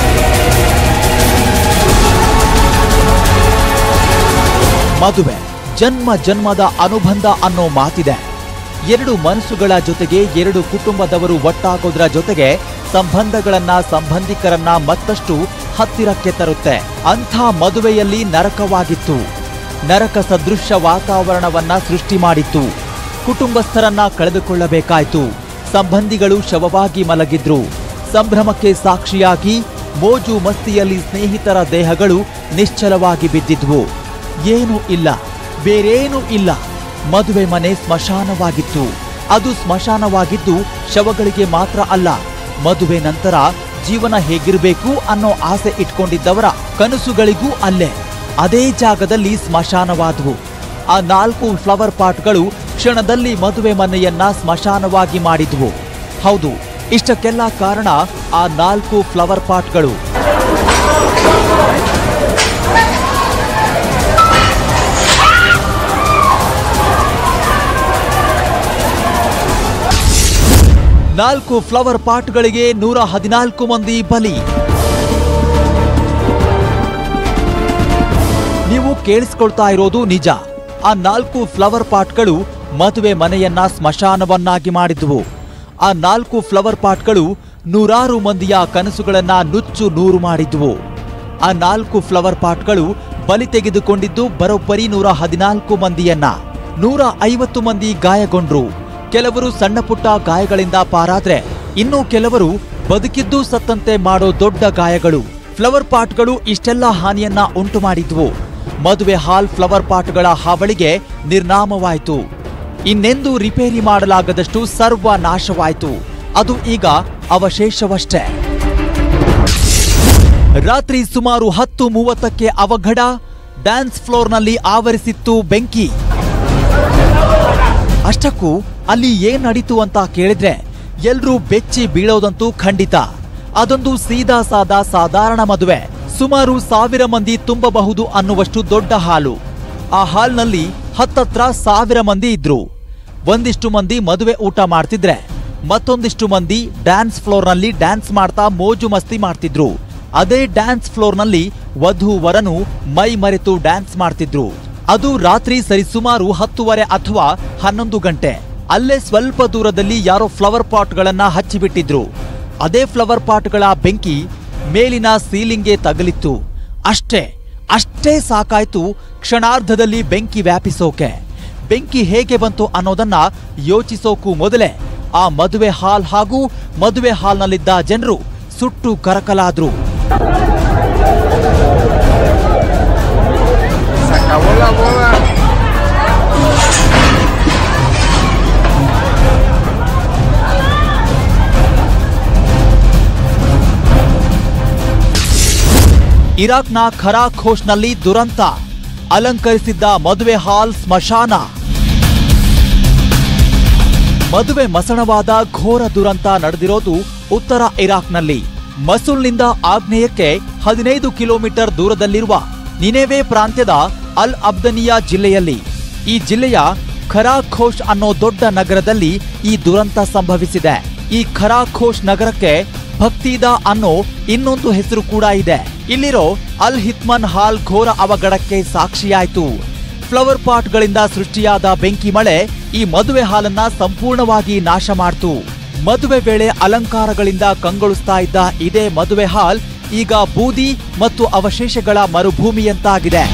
ಮದುವೆ ಜನ್ಮ ಜನ್ಮದ ಅನುಬಂಧ ಅನ್ನೋ ಮಾತಿದೆ ಎರಡು ಮನಸ್ಸುಗಳ ಜೊತೆಗೆ ಎರಡು ಕುಟುಂಬದವರು ಒಟ್ಟಾಗೋದ್ರ ಜೊತೆಗೆ ಸಂಬಂಧಗಳನ್ನ ಸಂಬಂಧಿಕರನ್ನ ಮತ್ತಷ್ಟು ಹತ್ತಿರಕ್ಕೆ ತರುತ್ತೆ ಅಂಥ ಮದುವೆಯಲ್ಲಿ ನರಕವಾಗಿತ್ತು ನರಕ ಸದೃಶ ವಾತಾವರಣವನ್ನ ಸೃಷ್ಟಿ ಮಾಡಿತ್ತು ಕುಟುಂಬಸ್ಥರನ್ನ ಕಳೆದುಕೊಳ್ಳಬೇಕಾಯ್ತು ಸಂಬಂಧಿಗಳು ಶವವಾಗಿ ಮಲಗಿದ್ರು ಸಂಭ್ರಮಕ್ಕೆ ಸಾಕ್ಷಿಯಾಗಿ ಮೋಜು ಮಸ್ತಿಯಲ್ಲಿ ಸ್ನೇಹಿತರ ದೇಹಗಳು ನಿಶ್ಚಲವಾಗಿ ಬಿದ್ದಿದ್ವು ಏನೂ ಇಲ್ಲ ಬೇರೇನೂ ಇಲ್ಲ ಮದುವೆ ಮನೆ ಸ್ಮಶಾನವಾಗಿತ್ತು ಅದು ಸ್ಮಶಾನವಾಗಿದ್ದು ಶವಗಳಿಗೆ ಮಾತ್ರ ಅಲ್ಲ ಮದುವೆ ನಂತರ ಜೀವನ ಹೇಗಿರಬೇಕು ಅನ್ನೋ ಆಸೆ ಇಟ್ಕೊಂಡಿದ್ದವರ ಕನಸುಗಳಿಗೂ ಅಲ್ಲೇ ಅದೇ ಜಾಗದಲ್ಲಿ ಸ್ಮಶಾನವಾದವು ಆ ನಾಲ್ಕು ಫ್ಲವರ್ ಪಾಟ್ಗಳು ಕ್ಷಣದಲ್ಲಿ ಮದುವೆ ಮನೆಯನ್ನ ಸ್ಮಶಾನವಾಗಿ ಮಾಡಿದ್ವು ಹೌದು ಇಷ್ಟಕ್ಕೆಲ್ಲ ಕಾರಣ ಆ ನಾಲ್ಕು ಫ್ಲವರ್ ಪಾಟ್ಗಳು ನಾಲ್ಕು ಫ್ಲವರ್ ಪಾಟ್ಗಳಿಗೆ ನೂರ ಹದಿನಾಲ್ಕು ಮಂದಿ ಬಲಿ ನೀವು ಕೇಳಿಸ್ಕೊಳ್ತಾ ಇರೋದು ನಿಜ ಆ ನಾಲ್ಕು ಫ್ಲವರ್ ಪಾಟ್ಗಳು ಮದುವೆ ಮನೆಯನ್ನ ಸ್ಮಶಾನವನ್ನಾಗಿ ಮಾಡಿದ್ವು ಆ ನಾಲ್ಕು ಫ್ಲವರ್ ಪಾಟ್ಗಳು ನೂರಾರು ಮಂದಿಯ ಕನಸುಗಳನ್ನ ನುಚ್ಚು ನೂರು ಮಾಡಿದ್ವು ಆ ನಾಲ್ಕು ಫ್ಲವರ್ ಪಾಟ್ಗಳು ಬಲಿ ತೆಗೆದುಕೊಂಡಿದ್ದು ಬರೋಬ್ಬರಿ ನೂರ ಹದಿನಾಲ್ಕು ಮಂದಿಯನ್ನ ನೂರ ಐವತ್ತು ಮಂದಿ ಗಾಯಗೊಂಡ್ರು ಕೆಲವರು ಸಣ್ಣ ಪುಟ್ಟ ಗಾಯಗಳಿಂದ ಪಾರಾದ್ರೆ ಇನ್ನು ಕೆಲವರು ಬದುಕಿದ್ದು ಸತ್ತಂತೆ ಮಾಡೋ ದೊಡ್ಡ ಗಾಯಗಳು ಫ್ಲವರ್ ಪಾಟ್ಗಳು ಇಷ್ಟೆಲ್ಲ ಹಾನಿಯನ್ನ ಉಂಟು ಮಾಡಿದ್ವು ಮದುವೆ ಹಾಲ್ ಫ್ಲವರ್ ಪಾಟ್ಗಳ ಹಾವಳಿಗೆ ನಿರ್ನಾಮವಾಯಿತು ಇನ್ನೆಂದೂ ರಿಪೇರಿ ಮಾಡಲಾಗದಷ್ಟು ಸರ್ವ ನಾಶವಾಯಿತು ಅದು ಈಗ ಅವಶೇಷವಷ್ಟೇ ರಾತ್ರಿ ಸುಮಾರು ಹತ್ತು ಮೂವತ್ತಕ್ಕೆ ಅವಘಡ ಡ್ಯಾನ್ಸ್ ಫ್ಲೋರ್ನಲ್ಲಿ ಆವರಿಸಿತ್ತು ಬೆಂಕಿ ಅಷ್ಟಕ್ಕೂ ಅಲ್ಲಿ ಏನ್ ನಡೀತು ಅಂತ ಕೇಳಿದ್ರೆ ಎಲ್ರೂ ಬೆಚ್ಚಿ ಬೀಳೋದಂತೂ ಖಂಡಿತ ಅದೊಂದು ಸೀದಾ ಸಾದಾ ಸಾಧಾರಣ ಮದುವೆ ಸುಮಾರು ಸಾವಿರ ಮಂದಿ ತುಂಬಬಹುದು ಅನ್ನುವಷ್ಟು ದೊಡ್ಡ ಹಾಲು ಆ ಹಾಲ್ನಲ್ಲಿ ಹತ್ತತ್ರ ಸಾವಿರ ಮಂದಿ ಇದ್ರು ಒಂದಿಷ್ಟು ಮಂದಿ ಮದುವೆ ಊಟ ಮಾಡ್ತಿದ್ರೆ ಮತ್ತೊಂದಿಷ್ಟು ಮಂದಿ ಡ್ಯಾನ್ಸ್ ಫ್ಲೋರ್ನಲ್ಲಿ ಡ್ಯಾನ್ಸ್ ಮಾಡ್ತಾ ಮೋಜು ಮಸ್ತಿ ಮಾಡ್ತಿದ್ರು ಅದೇ ಡ್ಯಾನ್ಸ್ ಫ್ಲೋರ್ನಲ್ಲಿ ವಧು ವರನು ಮೈ ಮರೆತು ಡ್ಯಾನ್ಸ್ ಮಾಡ್ತಿದ್ರು ಅದು ರಾತ್ರಿ ಸರಿಸುಮಾರು ಹತ್ತುವರೆ ಅಥವಾ ಹನ್ನೊಂದು ಗಂಟೆ ಅಲ್ಲೇ ಸ್ವಲ್ಪ ದೂರದಲ್ಲಿ ಯಾರೋ ಫ್ಲವರ್ ಪಾಟ್ಗಳನ್ನ ಹಚ್ಚಿಬಿಟ್ಟಿದ್ರು ಅದೇ ಫ್ಲವರ್ ಪಾಟ್ಗಳ ಬೆಂಕಿ ಮೇಲಿನ ಸೀಲಿಂಗ್ಗೆ ತಗಲಿತ್ತು ಅಷ್ಟೇ ಅಷ್ಟೇ ಸಾಕಾಯ್ತು ಕ್ಷಣಾರ್ಧದಲ್ಲಿ ಬೆಂಕಿ ವ್ಯಾಪಿಸೋಕೆ ಬೆಂಕಿ ಹೇಗೆ ಬಂತು ಅನ್ನೋದನ್ನ ಯೋಚಿಸೋಕು ಮೊದಲೇ ಆ ಮದುವೆ ಹಾಲ್ ಹಾಗೂ ಮದುವೆ ಹಾಲ್ನಲ್ಲಿದ್ದ ಜನರು ಸುಟ್ಟು ಕರಕಲಾದ್ರು ಇರಾಕ್ನ ಖರಾಖೋಷ್ನಲ್ಲಿ ದುರಂತ ಅಲಂಕರಿಸಿದ್ದ ಮದುವೆ ಹಾಲ್ ಸ್ಮಶಾನ ಮದುವೆ ಮಸಣವಾದ ಘೋರ ದುರಂತ ನಡೆದಿರೋದು ಉತ್ತರ ಇರಾಕ್ನಲ್ಲಿ ಮಸೂಲ್ನಿಂದ ಆಗ್ನೇಯಕ್ಕೆ ಹದಿನೈದು ಕಿಲೋಮೀಟರ್ ದೂರದಲ್ಲಿರುವ ನಿನೆವೆ ಪ್ರಾಂತ್ಯದ ಅಲ್ ಅಬ್ದನಿಯಾ ಜಿಲ್ಲೆಯಲ್ಲಿ ಈ ಜಿಲ್ಲೆಯ ಖರಾಖೋಷ್ ಅನ್ನೋ ದೊಡ್ಡ ನಗರದಲ್ಲಿ ಈ ದುರಂತ ಸಂಭವಿಸಿದೆ ಈ ಖರಾಖೋಷ್ ನಗರಕ್ಕೆ ಭಕ್ತಿದ ಅನ್ನೋ ಇನ್ನೊಂದು ಹೆಸರು ಕೂಡ ಇದೆ ಇಲ್ಲಿರೋ ಅಲ್ ಹಿತ್ಮನ್ ಹಾಲ್ ಘೋರ ಅವಘಡಕ್ಕೆ ಸಾಕ್ಷಿಯಾಯಿತು ಫ್ಲವರ್ ಪಾಟ್ಗಳಿಂದ ಸೃಷ್ಟಿಯಾದ ಬೆಂಕಿ ಮಳೆ ಈ ಮದುವೆ ಹಾಲನ್ನ ಸಂಪೂರ್ಣವಾಗಿ ನಾಶ ಮಾಡ್ತು ಮದುವೆ ವೇಳೆ ಅಲಂಕಾರಗಳಿಂದ ಕಂಗೊಳಿಸ್ತಾ ಇದ್ದ ಇದೇ ಮದುವೆ ಹಾಲ್ ಈಗ ಬೂದಿ ಮತ್ತು ಅವಶೇಷಗಳ ಮರುಭೂಮಿಯಂತಾಗಿದೆ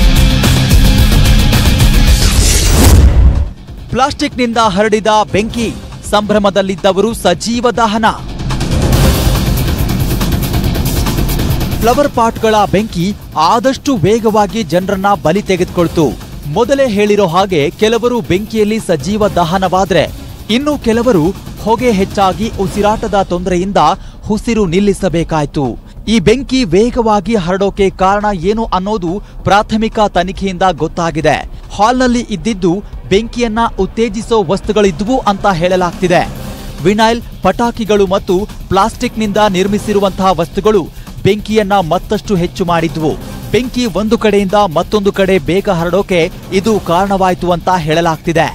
ಪ್ಲಾಸ್ಟಿಕ್ನಿಂದ ಹರಡಿದ ಬೆಂಕಿ ಸಂಭ್ರಮದಲ್ಲಿದ್ದವರು ಸಜೀವ ದಹನ ಫ್ಲವರ್ ಪಾಟ್ಗಳ ಬೆಂಕಿ ಆದಷ್ಟು ವೇಗವಾಗಿ ಜನರನ್ನ ಬಲಿ ತೆಗೆದುಕೊಳ್ತು ಮೊದಲೇ ಹೇಳಿರೋ ಹಾಗೆ ಕೆಲವರು ಬೆಂಕಿಯಲ್ಲಿ ಸಜೀವ ದಹನವಾದ್ರೆ ಇನ್ನು ಕೆಲವರು ಹೊಗೆ ಹೆಚ್ಚಾಗಿ ಉಸಿರಾಟದ ತೊಂದರೆಯಿಂದ ಉಸಿರು ನಿಲ್ಲಿಸಬೇಕಾಯ್ತು ಈ ಬೆಂಕಿ ವೇಗವಾಗಿ ಹರಡೋಕೆ ಕಾರಣ ಏನು ಅನ್ನೋದು ಪ್ರಾಥಮಿಕ ತನಿಖೆಯಿಂದ ಗೊತ್ತಾಗಿದೆ ಹಾಲ್ನಲ್ಲಿ ಇದ್ದಿದ್ದು ಬೆಂಕಿಯನ್ನ ಉತ್ತೇಜಿಸೋ ವಸ್ತುಗಳಿದ್ವು ಅಂತ ಹೇಳಲಾಗ್ತಿದೆ ವಿನೈಲ್ ಪಟಾಕಿಗಳು ಮತ್ತು ಪ್ಲಾಸ್ಟಿಕ್ನಿಂದ ನಿರ್ಮಿಸಿರುವಂತಹ ವಸ್ತುಗಳು ಬೆಂಕಿಯನ್ನ ಮತ್ತಷ್ಟು ಹೆಚ್ಚು ಮಾಡಿದ್ವು ಬೆಂಕಿ ಒಂದು ಕಡೆಯಿಂದ ಮತ್ತೊಂದು ಕಡೆ ಬೇಗ ಹರಡೋಕೆ ಇದು ಕಾರಣವಾಯಿತು ಅಂತ ಹೇಳಲಾಗ್ತಿದೆ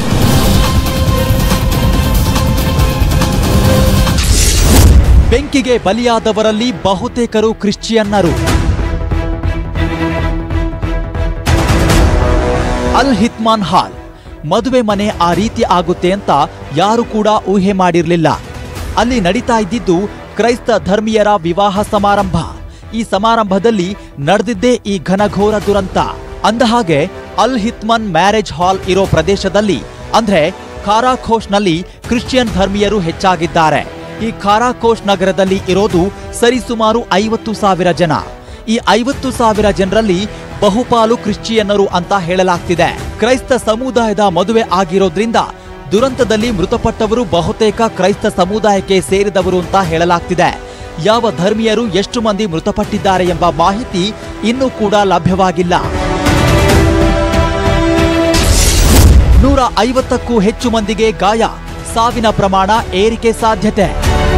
ಬೆಂಕಿಗೆ ಬಲಿಯಾದವರಲ್ಲಿ ಬಹುತೇಕರು ಕ್ರಿಶ್ಚಿಯನ್ನರು ಅಲ್ ಹಿತ್ಮಾನ್ ಹಾಲ್ ಮದುವೆ ಮನೆ ಆ ರೀತಿ ಆಗುತ್ತೆ ಅಂತ ಯಾರು ಕೂಡ ಊಹೆ ಮಾಡಿರಲಿಲ್ಲ ಅಲ್ಲಿ ನಡೀತಾ ಇದ್ದಿದ್ದು ಕ್ರೈಸ್ತ ಧರ್ಮೀಯರ ವಿವಾಹ ಸಮಾರಂಭ ಈ ಸಮಾರಂಭದಲ್ಲಿ ನಡೆದಿದ್ದೇ ಈ ಘನಘೋರ ದುರಂತ ಅಂದಹಾಗೆ ಅಲ್ ಹಿತ್ಮನ್ ಮ್ಯಾರೇಜ್ ಹಾಲ್ ಇರೋ ಪ್ರದೇಶದಲ್ಲಿ ಅಂದ್ರೆ ಖಾರಾಖೋಷ್ನಲ್ಲಿ ಕ್ರಿಶ್ಚಿಯನ್ ಧರ್ಮೀಯರು ಹೆಚ್ಚಾಗಿದ್ದಾರೆ ಈ ಖಾರಾಖೋಷ್ ನಗರದಲ್ಲಿ ಇರೋದು ಸರಿಸುಮಾರು ಐವತ್ತು ಸಾವಿರ ಜನ ಈ ಐವತ್ತು ಸಾವಿರ ಜನರಲ್ಲಿ ಬಹುಪಾಲು ಕ್ರಿಶ್ಚಿಯನ್ನರು ಅಂತ ಹೇಳಲಾಗ್ತಿದೆ ಕ್ರೈಸ್ತ ಸಮುದಾಯದ ಮದುವೆ ಆಗಿರೋದ್ರಿಂದ ದುರಂತದಲ್ಲಿ ಮೃತಪಟ್ಟವರು ಬಹುತೇಕ ಕ್ರೈಸ್ತ ಸಮುದಾಯಕ್ಕೆ ಸೇರಿದವರು ಅಂತ ಹೇಳಲಾಗ್ತಿದೆ ಯಾವ ಧರ್ಮೀಯರು ಎಷ್ಟು ಮಂದಿ ಮೃತಪಟ್ಟಿದ್ದಾರೆ ಎಂಬ ಮಾಹಿತಿ ಇನ್ನೂ ಕೂಡ ಲಭ್ಯವಾಗಿಲ್ಲ ನೂರ ಐವತ್ತಕ್ಕೂ ಹೆಚ್ಚು ಮಂದಿಗೆ ಗಾಯ ಸಾವಿನ ಪ್ರಮಾಣ ಏರಿಕೆ ಸಾಧ್ಯತೆ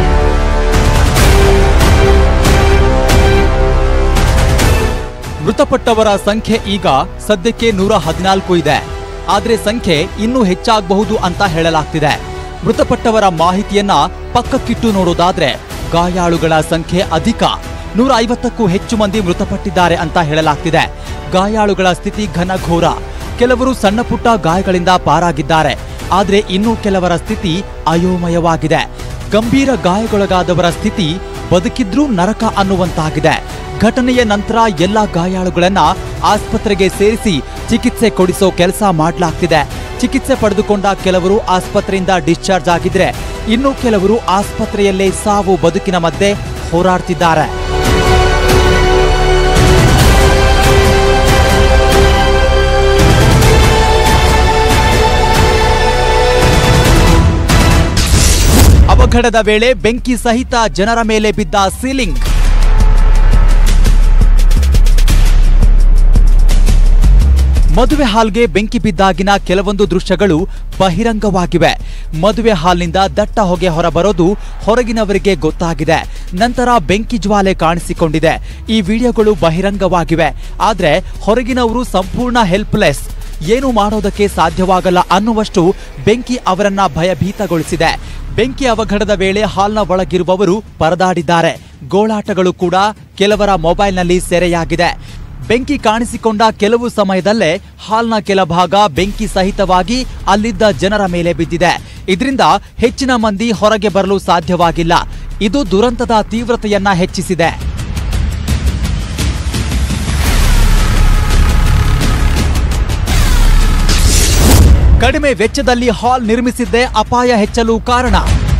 ಮೃತಪಟ್ಟವರ ಸಂಖ್ಯೆ ಈಗ ಸದ್ಯಕ್ಕೆ ನೂರ ಹದಿನಾಲ್ಕು ಇದೆ ಆದ್ರೆ ಸಂಖ್ಯೆ ಇನ್ನೂ ಹೆಚ್ಚಾಗಬಹುದು ಅಂತ ಹೇಳಲಾಗ್ತಿದೆ ಮೃತಪಟ್ಟವರ ಮಾಹಿತಿಯನ್ನ ಪಕ್ಕಕ್ಕಿಟ್ಟು ನೋಡೋದಾದ್ರೆ ಗಾಯಾಳುಗಳ ಸಂಖ್ಯೆ ಅಧಿಕ ನೂರ ಐವತ್ತಕ್ಕೂ ಹೆಚ್ಚು ಮಂದಿ ಮೃತಪಟ್ಟಿದ್ದಾರೆ ಅಂತ ಹೇಳಲಾಗ್ತಿದೆ ಗಾಯಾಳುಗಳ ಸ್ಥಿತಿ ಘನಘೋರ ಕೆಲವರು ಸಣ್ಣ ಪುಟ್ಟ ಗಾಯಗಳಿಂದ ಪಾರಾಗಿದ್ದಾರೆ ಆದ್ರೆ ಇನ್ನೂ ಕೆಲವರ ಸ್ಥಿತಿ ಅಯೋಮಯವಾಗಿದೆ ಗಂಭೀರ ಗಾಯಗೊಳಗಾದವರ ಸ್ಥಿತಿ ಬದುಕಿದ್ರೂ ನರಕ ಅನ್ನುವಂತಾಗಿದೆ ಘಟನೆಯ ನಂತರ ಎಲ್ಲಾ ಗಾಯಾಳುಗಳನ್ನ ಆಸ್ಪತ್ರೆಗೆ ಸೇರಿಸಿ ಚಿಕಿತ್ಸೆ ಕೊಡಿಸೋ ಕೆಲಸ ಮಾಡಲಾಗ್ತಿದೆ ಚಿಕಿತ್ಸೆ ಪಡೆದುಕೊಂಡ ಕೆಲವರು ಆಸ್ಪತ್ರೆಯಿಂದ ಡಿಸ್ಚಾರ್ಜ್ ಆಗಿದ್ರೆ ಇನ್ನು ಕೆಲವರು ಆಸ್ಪತ್ರೆಯಲ್ಲೇ ಸಾವು ಬದುಕಿನ ಮಧ್ಯೆ ಹೋರಾಡ್ತಿದ್ದಾರೆ ಅವಘಡದ ವೇಳೆ ಬೆಂಕಿ ಸಹಿತ ಜನರ ಮೇಲೆ ಬಿದ್ದ ಸೀಲಿಂಗ್ ಮದುವೆ ಹಾಲ್ಗೆ ಬೆಂಕಿ ಬಿದ್ದಾಗಿನ ಕೆಲವೊಂದು ದೃಶ್ಯಗಳು ಬಹಿರಂಗವಾಗಿವೆ ಮದುವೆ ಹಾಲ್ನಿಂದ ದಟ್ಟ ಹೊಗೆ ಹೊರಬರೋದು ಹೊರಗಿನವರಿಗೆ ಗೊತ್ತಾಗಿದೆ ನಂತರ ಬೆಂಕಿ ಜ್ವಾಲೆ ಕಾಣಿಸಿಕೊಂಡಿದೆ ಈ ವಿಡಿಯೋಗಳು ಬಹಿರಂಗವಾಗಿವೆ ಆದ್ರೆ ಹೊರಗಿನವರು ಸಂಪೂರ್ಣ ಹೆಲ್ಪ್ಲೆಸ್ ಏನು ಮಾಡೋದಕ್ಕೆ ಸಾಧ್ಯವಾಗಲ್ಲ ಅನ್ನುವಷ್ಟು ಬೆಂಕಿ ಅವರನ್ನ ಭಯಭೀತಗೊಳಿಸಿದೆ ಬೆಂಕಿ ಅವಘಡದ ವೇಳೆ ಹಾಲ್ನ ಒಳಗಿರುವವರು ಪರದಾಡಿದ್ದಾರೆ ಗೋಳಾಟಗಳು ಕೂಡ ಕೆಲವರ ಮೊಬೈಲ್ನಲ್ಲಿ ಸೆರೆಯಾಗಿದೆ ಬೆಂಕಿ ಕಾಣಿಸಿಕೊಂಡ ಕೆಲವು ಸಮಯದಲ್ಲೇ ಹಾಲ್ನ ಕೆಲ ಭಾಗ ಬೆಂಕಿ ಸಹಿತವಾಗಿ ಅಲ್ಲಿದ್ದ ಜನರ ಮೇಲೆ ಬಿದ್ದಿದೆ ಇದರಿಂದ ಹೆಚ್ಚಿನ ಮಂದಿ ಹೊರಗೆ ಬರಲು ಸಾಧ್ಯವಾಗಿಲ್ಲ ಇದು ದುರಂತದ ತೀವ್ರತೆಯನ್ನ ಹೆಚ್ಚಿಸಿದೆ ಕಡಿಮೆ ವೆಚ್ಚದಲ್ಲಿ ಹಾಲ್ ನಿರ್ಮಿಸಿದ್ದೇ ಅಪಾಯ ಹೆಚ್ಚಲು ಕಾರಣ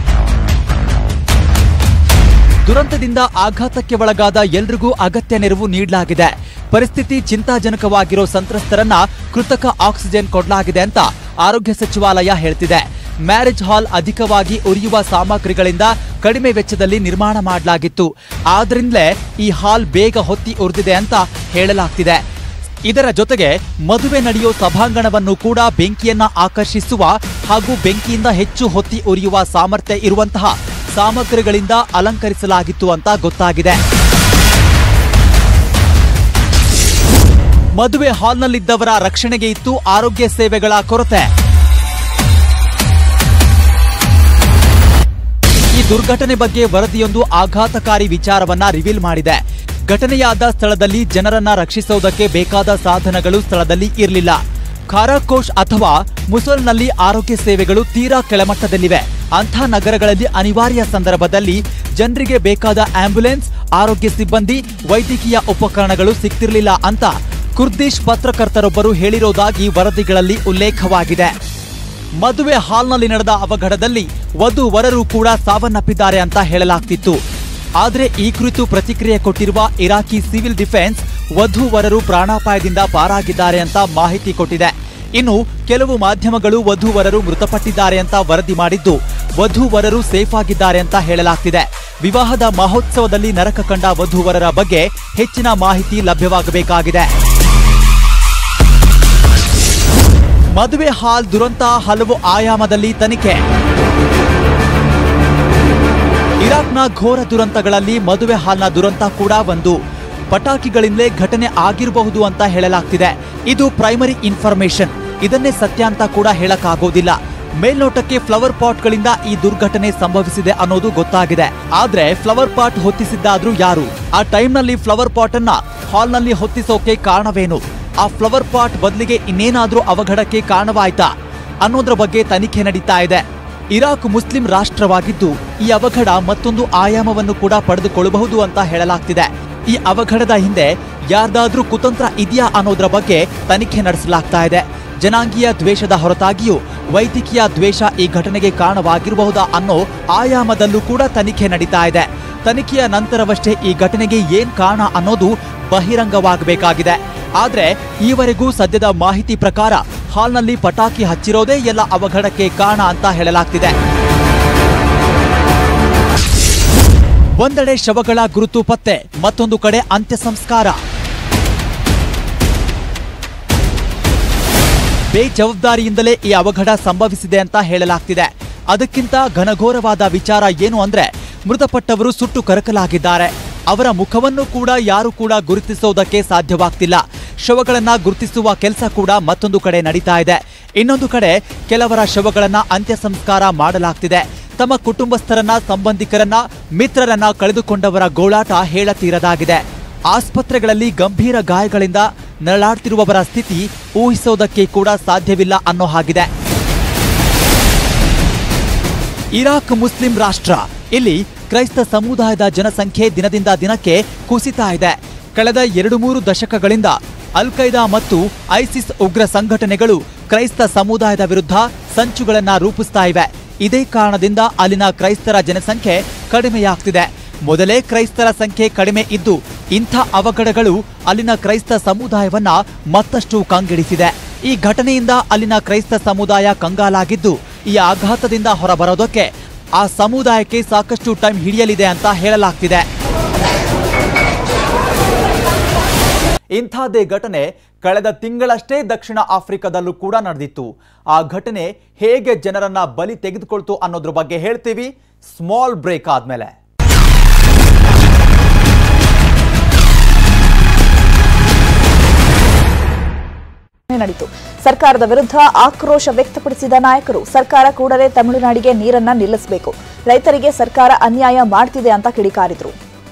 ದುರಂತದಿಂದ ಆಘಾತಕ್ಕೆ ಒಳಗಾದ ಎಲ್ರಿಗೂ ಅಗತ್ಯ ನೆರವು ನೀಡಲಾಗಿದೆ ಪರಿಸ್ಥಿತಿ ಚಿಂತಾಜನಕವಾಗಿರೋ ಸಂತ್ರಸ್ತರನ್ನ ಕೃತಕ ಆಕ್ಸಿಜನ್ ಕೊಡಲಾಗಿದೆ ಅಂತ ಆರೋಗ್ಯ ಸಚಿವಾಲಯ ಹೇಳ್ತಿದೆ ಮ್ಯಾರೇಜ್ ಹಾಲ್ ಅಧಿಕವಾಗಿ ಉರಿಯುವ ಸಾಮಗ್ರಿಗಳಿಂದ ಕಡಿಮೆ ವೆಚ್ಚದಲ್ಲಿ ನಿರ್ಮಾಣ ಮಾಡಲಾಗಿತ್ತು ಆದ್ರಿಂದಲೇ ಈ ಹಾಲ್ ಬೇಗ ಹೊತ್ತಿ ಉರಿದಿದೆ ಅಂತ ಹೇಳಲಾಗ್ತಿದೆ ಇದರ ಜೊತೆಗೆ ಮದುವೆ ನಡೆಯೋ ಸಭಾಂಗಣವನ್ನು ಕೂಡ ಬೆಂಕಿಯನ್ನ ಆಕರ್ಷಿಸುವ ಹಾಗೂ ಬೆಂಕಿಯಿಂದ ಹೆಚ್ಚು ಹೊತ್ತಿ ಉರಿಯುವ ಸಾಮರ್ಥ್ಯ ಇರುವಂತಹ ಸಾಮಗ್ರಿಗಳಿಂದ ಅಲಂಕರಿಸಲಾಗಿತ್ತು ಅಂತ ಗೊತ್ತಾಗಿದೆ ಮದುವೆ ಹಾಲ್ನಲ್ಲಿದ್ದವರ ರಕ್ಷಣೆಗೆ ಇತ್ತು ಆರೋಗ್ಯ ಸೇವೆಗಳ ಕೊರತೆ ಈ ದುರ್ಘಟನೆ ಬಗ್ಗೆ ವರದಿಯೊಂದು ಆಘಾತಕಾರಿ ವಿಚಾರವನ್ನ ರಿವೀಲ್ ಮಾಡಿದೆ ಘಟನೆಯಾದ ಸ್ಥಳದಲ್ಲಿ ಜನರನ್ನ ರಕ್ಷಿಸೋದಕ್ಕೆ ಬೇಕಾದ ಸಾಧನಗಳು ಸ್ಥಳದಲ್ಲಿ ಇರಲಿಲ್ಲ ಖಾರಾಕೋಶ್ ಅಥವಾ ಮುಸಲ್ನಲ್ಲಿ ಆರೋಗ್ಯ ಸೇವೆಗಳು ತೀರಾ ಕೆಳಮಟ್ಟದಲ್ಲಿವೆ ಅಂಥ ನಗರಗಳಲ್ಲಿ ಅನಿವಾರ್ಯ ಸಂದರ್ಭದಲ್ಲಿ ಜನರಿಗೆ ಬೇಕಾದ ಆಂಬ್ಯುಲೆನ್ಸ್ ಆರೋಗ್ಯ ಸಿಬ್ಬಂದಿ ವೈದ್ಯಕೀಯ ಉಪಕರಣಗಳು ಸಿಗ್ತಿರ್ಲಿಲ್ಲ ಅಂತ ಕುರ್ದಿಶ್ ಪತ್ರಕರ್ತರೊಬ್ಬರು ಹೇಳಿರೋದಾಗಿ ವರದಿಗಳಲ್ಲಿ ಉಲ್ಲೇಖವಾಗಿದೆ ಮದುವೆ ಹಾಲ್ನಲ್ಲಿ ನಡೆದ ಅವಘಡದಲ್ಲಿ ವಧು ವರರು ಕೂಡ ಸಾವನ್ನಪ್ಪಿದ್ದಾರೆ ಅಂತ ಹೇಳಲಾಗ್ತಿತ್ತು ಆದರೆ ಈ ಕುರಿತು ಪ್ರತಿಕ್ರಿಯೆ ಕೊಟ್ಟಿರುವ ಇರಾಕಿ ಸಿವಿಲ್ ಡಿಫೆನ್ಸ್ ವಧು ವರರು ಪ್ರಾಣಾಪಾಯದಿಂದ ಪಾರಾಗಿದ್ದಾರೆ ಅಂತ ಮಾಹಿತಿ ಕೊಟ್ಟಿದೆ ಇನ್ನು ಕೆಲವು ಮಾಧ್ಯಮಗಳು ವಧು ವರರು ಮೃತಪಟ್ಟಿದ್ದಾರೆ ಅಂತ ವರದಿ ಮಾಡಿದ್ದು ವಧು ವರರು ಸೇಫ್ ಆಗಿದ್ದಾರೆ ಅಂತ ಹೇಳಲಾಗ್ತಿದೆ ವಿವಾಹದ ಮಹೋತ್ಸವದಲ್ಲಿ ನರಕ ಕಂಡ ವಧು ವರರ ಬಗ್ಗೆ ಹೆಚ್ಚಿನ ಮಾಹಿತಿ ಲಭ್ಯವಾಗಬೇಕಾಗಿದೆ ಮದುವೆ ಹಾಲ್ ದುರಂತ ಹಲವು ಆಯಾಮದಲ್ಲಿ ತನಿಖೆ ಇರಾಕ್ನ ಘೋರ ದುರಂತಗಳಲ್ಲಿ ಮದುವೆ ಹಾಲ್ನ ದುರಂತ ಕೂಡ ಒಂದು ಪಟಾಕಿಗಳಿಂದಲೇ ಘಟನೆ ಆಗಿರಬಹುದು ಅಂತ ಹೇಳಲಾಗ್ತಿದೆ ಇದು ಪ್ರೈಮರಿ ಇನ್ಫಾರ್ಮೇಶನ್ ಇದನ್ನೇ ಸತ್ಯ ಅಂತ ಕೂಡ ಹೇಳಕ್ಕಾಗೋದಿಲ್ಲ ಮೇಲ್ನೋಟಕ್ಕೆ ಫ್ಲವರ್ ಪಾಟ್ಗಳಿಂದ ಈ ದುರ್ಘಟನೆ ಸಂಭವಿಸಿದೆ ಅನ್ನೋದು ಗೊತ್ತಾಗಿದೆ ಆದ್ರೆ ಫ್ಲವರ್ ಪಾಟ್ ಹೊತ್ತಿಸಿದ್ದಾದ್ರೂ ಯಾರು ಆ ಟೈಮ್ನಲ್ಲಿ ಫ್ಲವರ್ ಪಾಟ್ ಅನ್ನ ಹಾಲ್ನಲ್ಲಿ ಹೊತ್ತಿಸೋಕೆ ಕಾರಣವೇನು ಆ ಫ್ಲವರ್ ಪಾಟ್ ಬದಲಿಗೆ ಇನ್ನೇನಾದ್ರೂ ಅವಘಡಕ್ಕೆ ಕಾರಣವಾಯ್ತಾ ಅನ್ನೋದ್ರ ಬಗ್ಗೆ ತನಿಖೆ ನಡೀತಾ ಇದೆ ಇರಾಕ್ ಮುಸ್ಲಿಂ ರಾಷ್ಟ್ರವಾಗಿದ್ದು ಈ ಅವಘಡ ಮತ್ತೊಂದು ಆಯಾಮವನ್ನು ಕೂಡ ಪಡೆದುಕೊಳ್ಳಬಹುದು ಅಂತ ಹೇಳಲಾಗ್ತಿದೆ ಈ ಅವಘಡದ ಹಿಂದೆ ಯಾರ್ದಾದ್ರೂ ಕುತಂತ್ರ ಇದೆಯಾ ಅನ್ನೋದ್ರ ಬಗ್ಗೆ ತನಿಖೆ ನಡೆಸಲಾಗ್ತಾ ಇದೆ ಜನಾಂಗೀಯ ದ್ವೇಷದ ಹೊರತಾಗಿಯೂ ವೈದ್ಯಕೀಯ ದ್ವೇಷ ಈ ಘಟನೆಗೆ ಕಾರಣವಾಗಿರಬಹುದಾ ಅನ್ನೋ ಆಯಾಮದಲ್ಲೂ ಕೂಡ ತನಿಖೆ ನಡೀತಾ ಇದೆ ತನಿಖೆಯ ನಂತರವಷ್ಟೇ ಈ ಘಟನೆಗೆ ಏನ್ ಕಾರಣ ಅನ್ನೋದು ಬಹಿರಂಗವಾಗಬೇಕಾಗಿದೆ ಆದ್ರೆ ಈವರೆಗೂ ಸದ್ಯದ ಮಾಹಿತಿ ಪ್ರಕಾರ ಹಾಲ್ನಲ್ಲಿ ಪಟಾಕಿ ಹಚ್ಚಿರೋದೇ ಎಲ್ಲ ಅವಘಡಕ್ಕೆ ಕಾರಣ ಅಂತ ಹೇಳಲಾಗ್ತಿದೆ ಒಂದೆಡೆ ಶವಗಳ ಗುರುತು ಪತ್ತೆ ಮತ್ತೊಂದು ಕಡೆ ಅಂತ್ಯ ಸಂಸ್ಕಾರ ಬೇಜವಾಬ್ದಾರಿಯಿಂದಲೇ ಈ ಅವಘಡ ಸಂಭವಿಸಿದೆ ಅಂತ ಹೇಳಲಾಗ್ತಿದೆ ಅದಕ್ಕಿಂತ ಘನಘೋರವಾದ ವಿಚಾರ ಏನು ಅಂದ್ರೆ ಮೃತಪಟ್ಟವರು ಸುಟ್ಟು ಕರಕಲಾಗಿದ್ದಾರೆ ಅವರ ಮುಖವನ್ನು ಕೂಡ ಯಾರು ಕೂಡ ಗುರುತಿಸೋದಕ್ಕೆ ಸಾಧ್ಯವಾಗ್ತಿಲ್ಲ ಶವಗಳನ್ನ ಗುರುತಿಸುವ ಕೆಲಸ ಕೂಡ ಮತ್ತೊಂದು ಕಡೆ ನಡೀತಾ ಇದೆ ಇನ್ನೊಂದು ಕಡೆ ಕೆಲವರ ಶವಗಳನ್ನ ಅಂತ್ಯ ಸಂಸ್ಕಾರ ಮಾಡಲಾಗ್ತಿದೆ ತಮ್ಮ ಕುಟುಂಬಸ್ಥರನ್ನ ಸಂಬಂಧಿಕರನ್ನ ಮಿತ್ರರನ್ನ ಕಳೆದುಕೊಂಡವರ ಗೋಳಾಟ ಹೇಳತೀರದಾಗಿದೆ ಆಸ್ಪತ್ರೆಗಳಲ್ಲಿ ಗಂಭೀರ ಗಾಯಗಳಿಂದ ನರಳಾಡ್ತಿರುವವರ ಸ್ಥಿತಿ ಊಹಿಸೋದಕ್ಕೆ ಕೂಡ ಸಾಧ್ಯವಿಲ್ಲ ಅನ್ನೋ ಹಾಗಿದೆ ಇರಾಕ್ ಮುಸ್ಲಿಂ ರಾಷ್ಟ್ರ ಇಲ್ಲಿ ಕ್ರೈಸ್ತ ಸಮುದಾಯದ ಜನಸಂಖ್ಯೆ ದಿನದಿಂದ ದಿನಕ್ಕೆ ಕುಸಿತಾ ಇದೆ ಕಳೆದ ಎರಡು ಮೂರು ದಶಕಗಳಿಂದ ಅಲ್ ಖೈದಾ ಮತ್ತು ಐಸಿಸ್ ಉಗ್ರ ಸಂಘಟನೆಗಳು ಕ್ರೈಸ್ತ ಸಮುದಾಯದ ವಿರುದ್ಧ ಸಂಚುಗಳನ್ನ ರೂಪಿಸ್ತಾ ಇವೆ ಇದೇ ಕಾರಣದಿಂದ ಅಲ್ಲಿನ ಕ್ರೈಸ್ತರ ಜನಸಂಖ್ಯೆ ಕಡಿಮೆಯಾಗ್ತಿದೆ ಮೊದಲೇ ಕ್ರೈಸ್ತರ ಸಂಖ್ಯೆ ಕಡಿಮೆ ಇದ್ದು ಇಂಥ ಅವಘಡಗಳು ಅಲ್ಲಿನ ಕ್ರೈಸ್ತ ಸಮುದಾಯವನ್ನ ಮತ್ತಷ್ಟು ಕಂಗೆಡಿಸಿದೆ ಈ ಘಟನೆಯಿಂದ ಅಲ್ಲಿನ ಕ್ರೈಸ್ತ ಸಮುದಾಯ ಕಂಗಾಲಾಗಿದ್ದು ಈ ಆಘಾತದಿಂದ ಹೊರಬರೋದಕ್ಕೆ ಆ ಸಮುದಾಯಕ್ಕೆ ಸಾಕಷ್ಟು ಟೈಮ್ ಹಿಡಿಯಲಿದೆ ಅಂತ ಹೇಳಲಾಗ್ತಿದೆ ಇಂಥದ್ದೇ ಘಟನೆ ಕಳೆದ ತಿಂಗಳಷ್ಟೇ ದಕ್ಷಿಣ ಆಫ್ರಿಕಾದಲ್ಲೂ ಕೂಡ ನಡೆದಿತ್ತು ಆ ಘಟನೆ ಹೇಗೆ ಜನರನ್ನ ಬಲಿ ತೆಗೆದುಕೊಳ್ತು ಅನ್ನೋದ್ರ ಬಗ್ಗೆ ಹೇಳ್ತೀವಿ ಸ್ಮಾಲ್ ಬ್ರೇಕ್ ಆದ್ಮೇಲೆ
ನಡೆಯಿತು ಸರ್ಕಾರದ ವಿರುದ್ಧ ಆಕ್ರೋಶ ವ್ಯಕ್ತಪಡಿಸಿದ ನಾಯಕರು ಸರ್ಕಾರ ಕೂಡಲೇ ತಮಿಳುನಾಡಿಗೆ ನೀರನ್ನ ನಿಲ್ಲಿಸಬೇಕು ರೈತರಿಗೆ ಸರ್ಕಾರ ಅನ್ಯಾಯ ಮಾಡ್ತಿದೆ ಅಂತ ಕಿಡಿಕಾರಿದ್ರು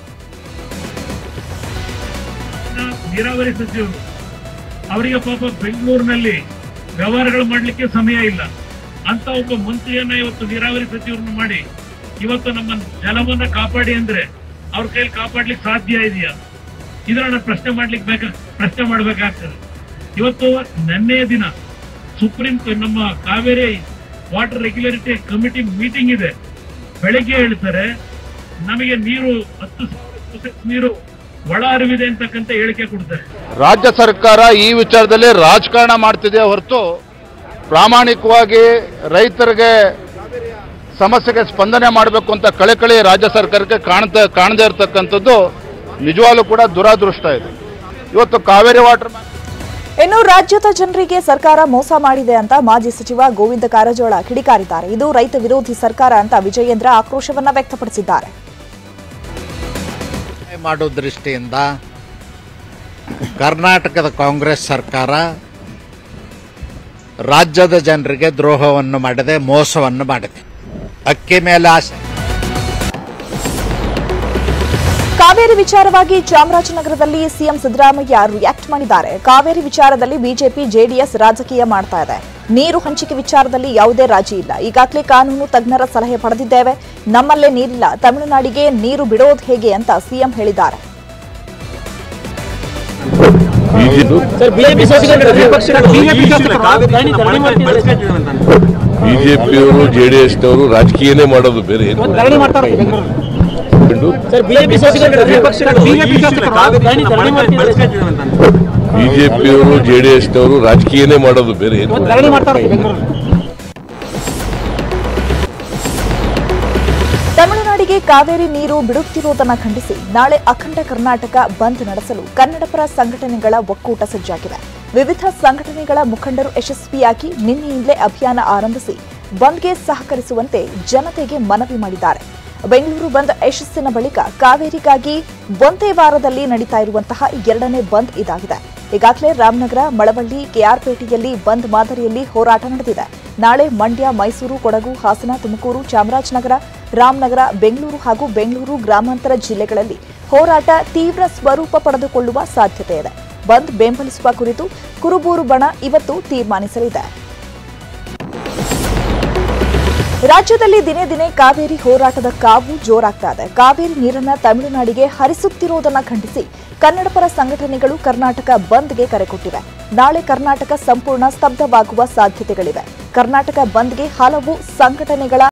ನೀರಾವರಿ ಸಚಿವರು ಅವರಿಗೆ ಪಾಪ ಬೆಂಗಳೂರಿನಲ್ಲಿ ವ್ಯವಹಾರಗಳು ಮಾಡಲಿಕ್ಕೆ ಸಮಯ ಇಲ್ಲ ಅಂತ ಒಬ್ಬ ಮಂತ್ರಿಯನ್ನ ಇವತ್ತು ನೀರಾವರಿ ಸಚಿವರನ್ನು ಮಾಡಿ ಇವತ್ತು ನಮ್ಮ ಜಲವನ್ನ ಕಾಪಾಡಿ ಅಂದ್ರೆ ಅವ್ರ ಕೈಲಿ ಕಾಪಾಡ್ಲಿಕ್ಕೆ ಸಾಧ್ಯ ಇದೆಯಾ ಇದನ್ನ ಪ್ರಶ್ನೆ ಮಾಡ್ಲಿಕ್ಕೆ ಬೇಕ ಪ್ರಶ್ನೆ ಮಾಡ್ಬೇಕಾಗ್ತದೆ ಇವತ್ತು ನಿನ್ನೆಯ ದಿನ ಸುಪ್ರೀಂ ಕೋರ್ಟ್ ನಮ್ಮ Kaveri water regulatory committee meeting ಇದೆ ಬೆಳಿಗ್ಗೆ ಹೇಳ್ತಾರೆ ನಮಗೆ ನೀರು ಹತ್ತು ಸಾವಿರ ನೀರು ಒಳ ಅರಿವಿದೆ ಅಂತಕ್ಕಂಥ ಹೇಳಿಕೆ ಕೊಡ್ತಾರೆ
ರಾಜ್ಯ ಸರ್ಕಾರ ಈ ವಿಚಾರದಲ್ಲಿ ರಾಜಕಾರಣ ಮಾಡ್ತಿದೆ ಹೊರತು ಪ್ರಾಮಾಣಿಕವಾಗಿ ರೈತರಿಗೆ ಸಮಸ್ಯೆಗೆ ಸ್ಪಂದನೆ ಮಾಡಬೇಕು ಅಂತ ಕಳೆಕಳಿ ರಾಜ್ಯ ಸರ್ಕಾರಕ್ಕೆ ಕಾಣ್ತಾ ಕಾಣದೇ ಇರತಕ್ಕಂಥದ್ದು ನಿಜವಾಗ್ಲೂ ಕೂಡ ದುರಾದೃಷ್ಟ ಇದೆ ಇವತ್ತು ಕಾವೇರಿ ವಾಟರ್
ಇನ್ನು ರಾಜ್ಯದ ಜನರಿಗೆ ಸರ್ಕಾರ ಮೋಸ ಮಾಡಿದೆ ಅಂತ ಮಾಜಿ ಸಚಿವ ಗೋವಿಂದ ಕಾರಜೋಳ ಕಿಡಿಕಾರಿದ್ದಾರೆ ಇದು ರೈತ ವಿರೋಧಿ ಸರ್ಕಾರ ಅಂತ ವಿಜಯೇಂದ್ರ ಆಕ್ರೋಶವನ್ನ ವ್ಯಕ್ತಪಡಿಸಿದ್ದಾರೆ
ಮಾಡೋ ದೃಷ್ಟಿಯಿಂದ ಕರ್ನಾಟಕದ ಕಾಂಗ್ರೆಸ್ ಸರ್ಕಾರ ರಾಜ್ಯದ ಜನರಿಗೆ ದ್ರೋಹವನ್ನು ಮಾಡಿದೆ ಮೋಸವನ್ನು ಮಾಡಿದೆ ಅಕ್ಕಿ ಮೇಲೆ ಆಸೆ
ಕಾವೇರಿ ವಿಚಾರವಾಗಿ ಚಾಮರಾಜನಗರದಲ್ಲಿ ಸಿಎಂ ಸಿದ್ದರಾಮಯ್ಯ ರಿಯಾಕ್ಟ್ ಮಾಡಿದ್ದಾರೆ ಕಾವೇರಿ ವಿಚಾರದಲ್ಲಿ ಬಿಜೆಪಿ ಜೆಡಿಎಸ್ ರಾಜಕೀಯ ಮಾಡ್ತಾ ಇದೆ ನೀರು ಹಂಚಿಕೆ ವಿಚಾರದಲ್ಲಿ ಯಾವುದೇ ರಾಜಿ ಇಲ್ಲ ಈಗಾಗಲೇ ಕಾನೂನು ತಜ್ಞರ ಸಲಹೆ ಪಡೆದಿದ್ದೇವೆ ನಮ್ಮಲ್ಲೇ ನೀರಿಲ್ಲ ತಮಿಳುನಾಡಿಗೆ ನೀರು ಬಿಡೋದು ಹೇಗೆ ಅಂತ ಸಿಎಂ ಹೇಳಿದ್ದಾರೆ
ಬಿಜೆಪಿಯವರು ಜೆಡಿಎಸ್ನವರು ರಾಜಕೀಯನೇ ಮಾಡೋದು ಬೇರೆ ಏನು ಬಿಜೆಪಿಯವರು ಜೆಡಿಎಸ್ನವರು ರಾಜಕೀಯನೇ ಮಾಡೋದು ಬೇರೆ ಏನು
ತಮಿಳುನಾಡಿಗೆ ಕಾವೇರಿ ನೀರು ಬಿಡುತ್ತಿರುವುದನ್ನು ಖಂಡಿಸಿ ನಾಳೆ ಅಖಂಡ ಕರ್ನಾಟಕ ಬಂದ್ ನಡೆಸಲು ಕನ್ನಡಪರ ಸಂಘಟನೆಗಳ ಒಕ್ಕೂಟ ಸಜ್ಜಾಗಿದೆ ವಿವಿಧ ಸಂಘಟನೆಗಳ ಮುಖಂಡರು ಯಶಸ್ವಿಯಾಗಿ ನಿನ್ನೆಯಿಂದಲೇ ಅಭಿಯಾನ ಆರಂಭಿಸಿ ಬಂದ್ಗೆ ಸಹಕರಿಸುವಂತೆ ಜನತೆಗೆ ಮನವಿ ಮಾಡಿದ್ದಾರೆ ಬೆಂಗಳೂರು ಬಂದ್ ಯಶಸ್ಸಿನ ಬಳಿಕ ಕಾವೇರಿಗಾಗಿ ಒಂದೇ ವಾರದಲ್ಲಿ ನಡೀತಾ ಇರುವಂತಹ ಎರಡನೇ ಬಂದ್ ಇದಾಗಿದೆ ಈಗಾಗಲೇ ರಾಮನಗರ ಮಳವಳ್ಳಿ ಕೆಆರ್ಪೇಟೆಯಲ್ಲಿ ಬಂದ್ ಮಾದರಿಯಲ್ಲಿ ಹೋರಾಟ ನಡೆದಿದೆ ನಾಳೆ ಮಂಡ್ಯ ಮೈಸೂರು ಕೊಡಗು ಹಾಸನ ತುಮಕೂರು ಚಾಮರಾಜನಗರ ರಾಮನಗರ ಬೆಂಗಳೂರು ಹಾಗೂ ಬೆಂಗಳೂರು ಗ್ರಾಮಾಂತರ ಜಿಲ್ಲೆಗಳಲ್ಲಿ ಹೋರಾಟ ತೀವ್ರ ಸ್ವರೂಪ ಪಡೆದುಕೊಳ್ಳುವ ಸಾಧ್ಯತೆ ಇದೆ ಬಂದ್ ಬೆಂಬಲಿಸುವ ಕುರಿತು ಕುರುಬೂರು ಬಣ ಇವತ್ತು ತೀರ್ಮಾನಿಸಲಿದೆ ರಾಜ್ಯದಲ್ಲಿ ದಿನೇ ದಿನೇ ಕಾವೇರಿ ಹೋರಾಟದ ಕಾವು ಜೋರಾಗ್ತಾ ಇದೆ ಕಾವೇರಿ ನೀರನ್ನ ತಮಿಳುನಾಡಿಗೆ ಹರಿಸುತ್ತಿರುವುದನ್ನು ಖಂಡಿಸಿ ಕನ್ನಡಪರ ಸಂಘಟನೆಗಳು ಕರ್ನಾಟಕ ಬಂದ್ಗೆ ಕರೆ ಕೊಟ್ಟಿವೆ ನಾಳೆ ಕರ್ನಾಟಕ ಸಂಪೂರ್ಣ ಸ್ತಬ್ಧವಾಗುವ ಸಾಧ್ಯತೆಗಳಿವೆ ಕರ್ನಾಟಕ ಬಂದ್ಗೆ ಹಲವು ಸಂಘಟನೆಗಳ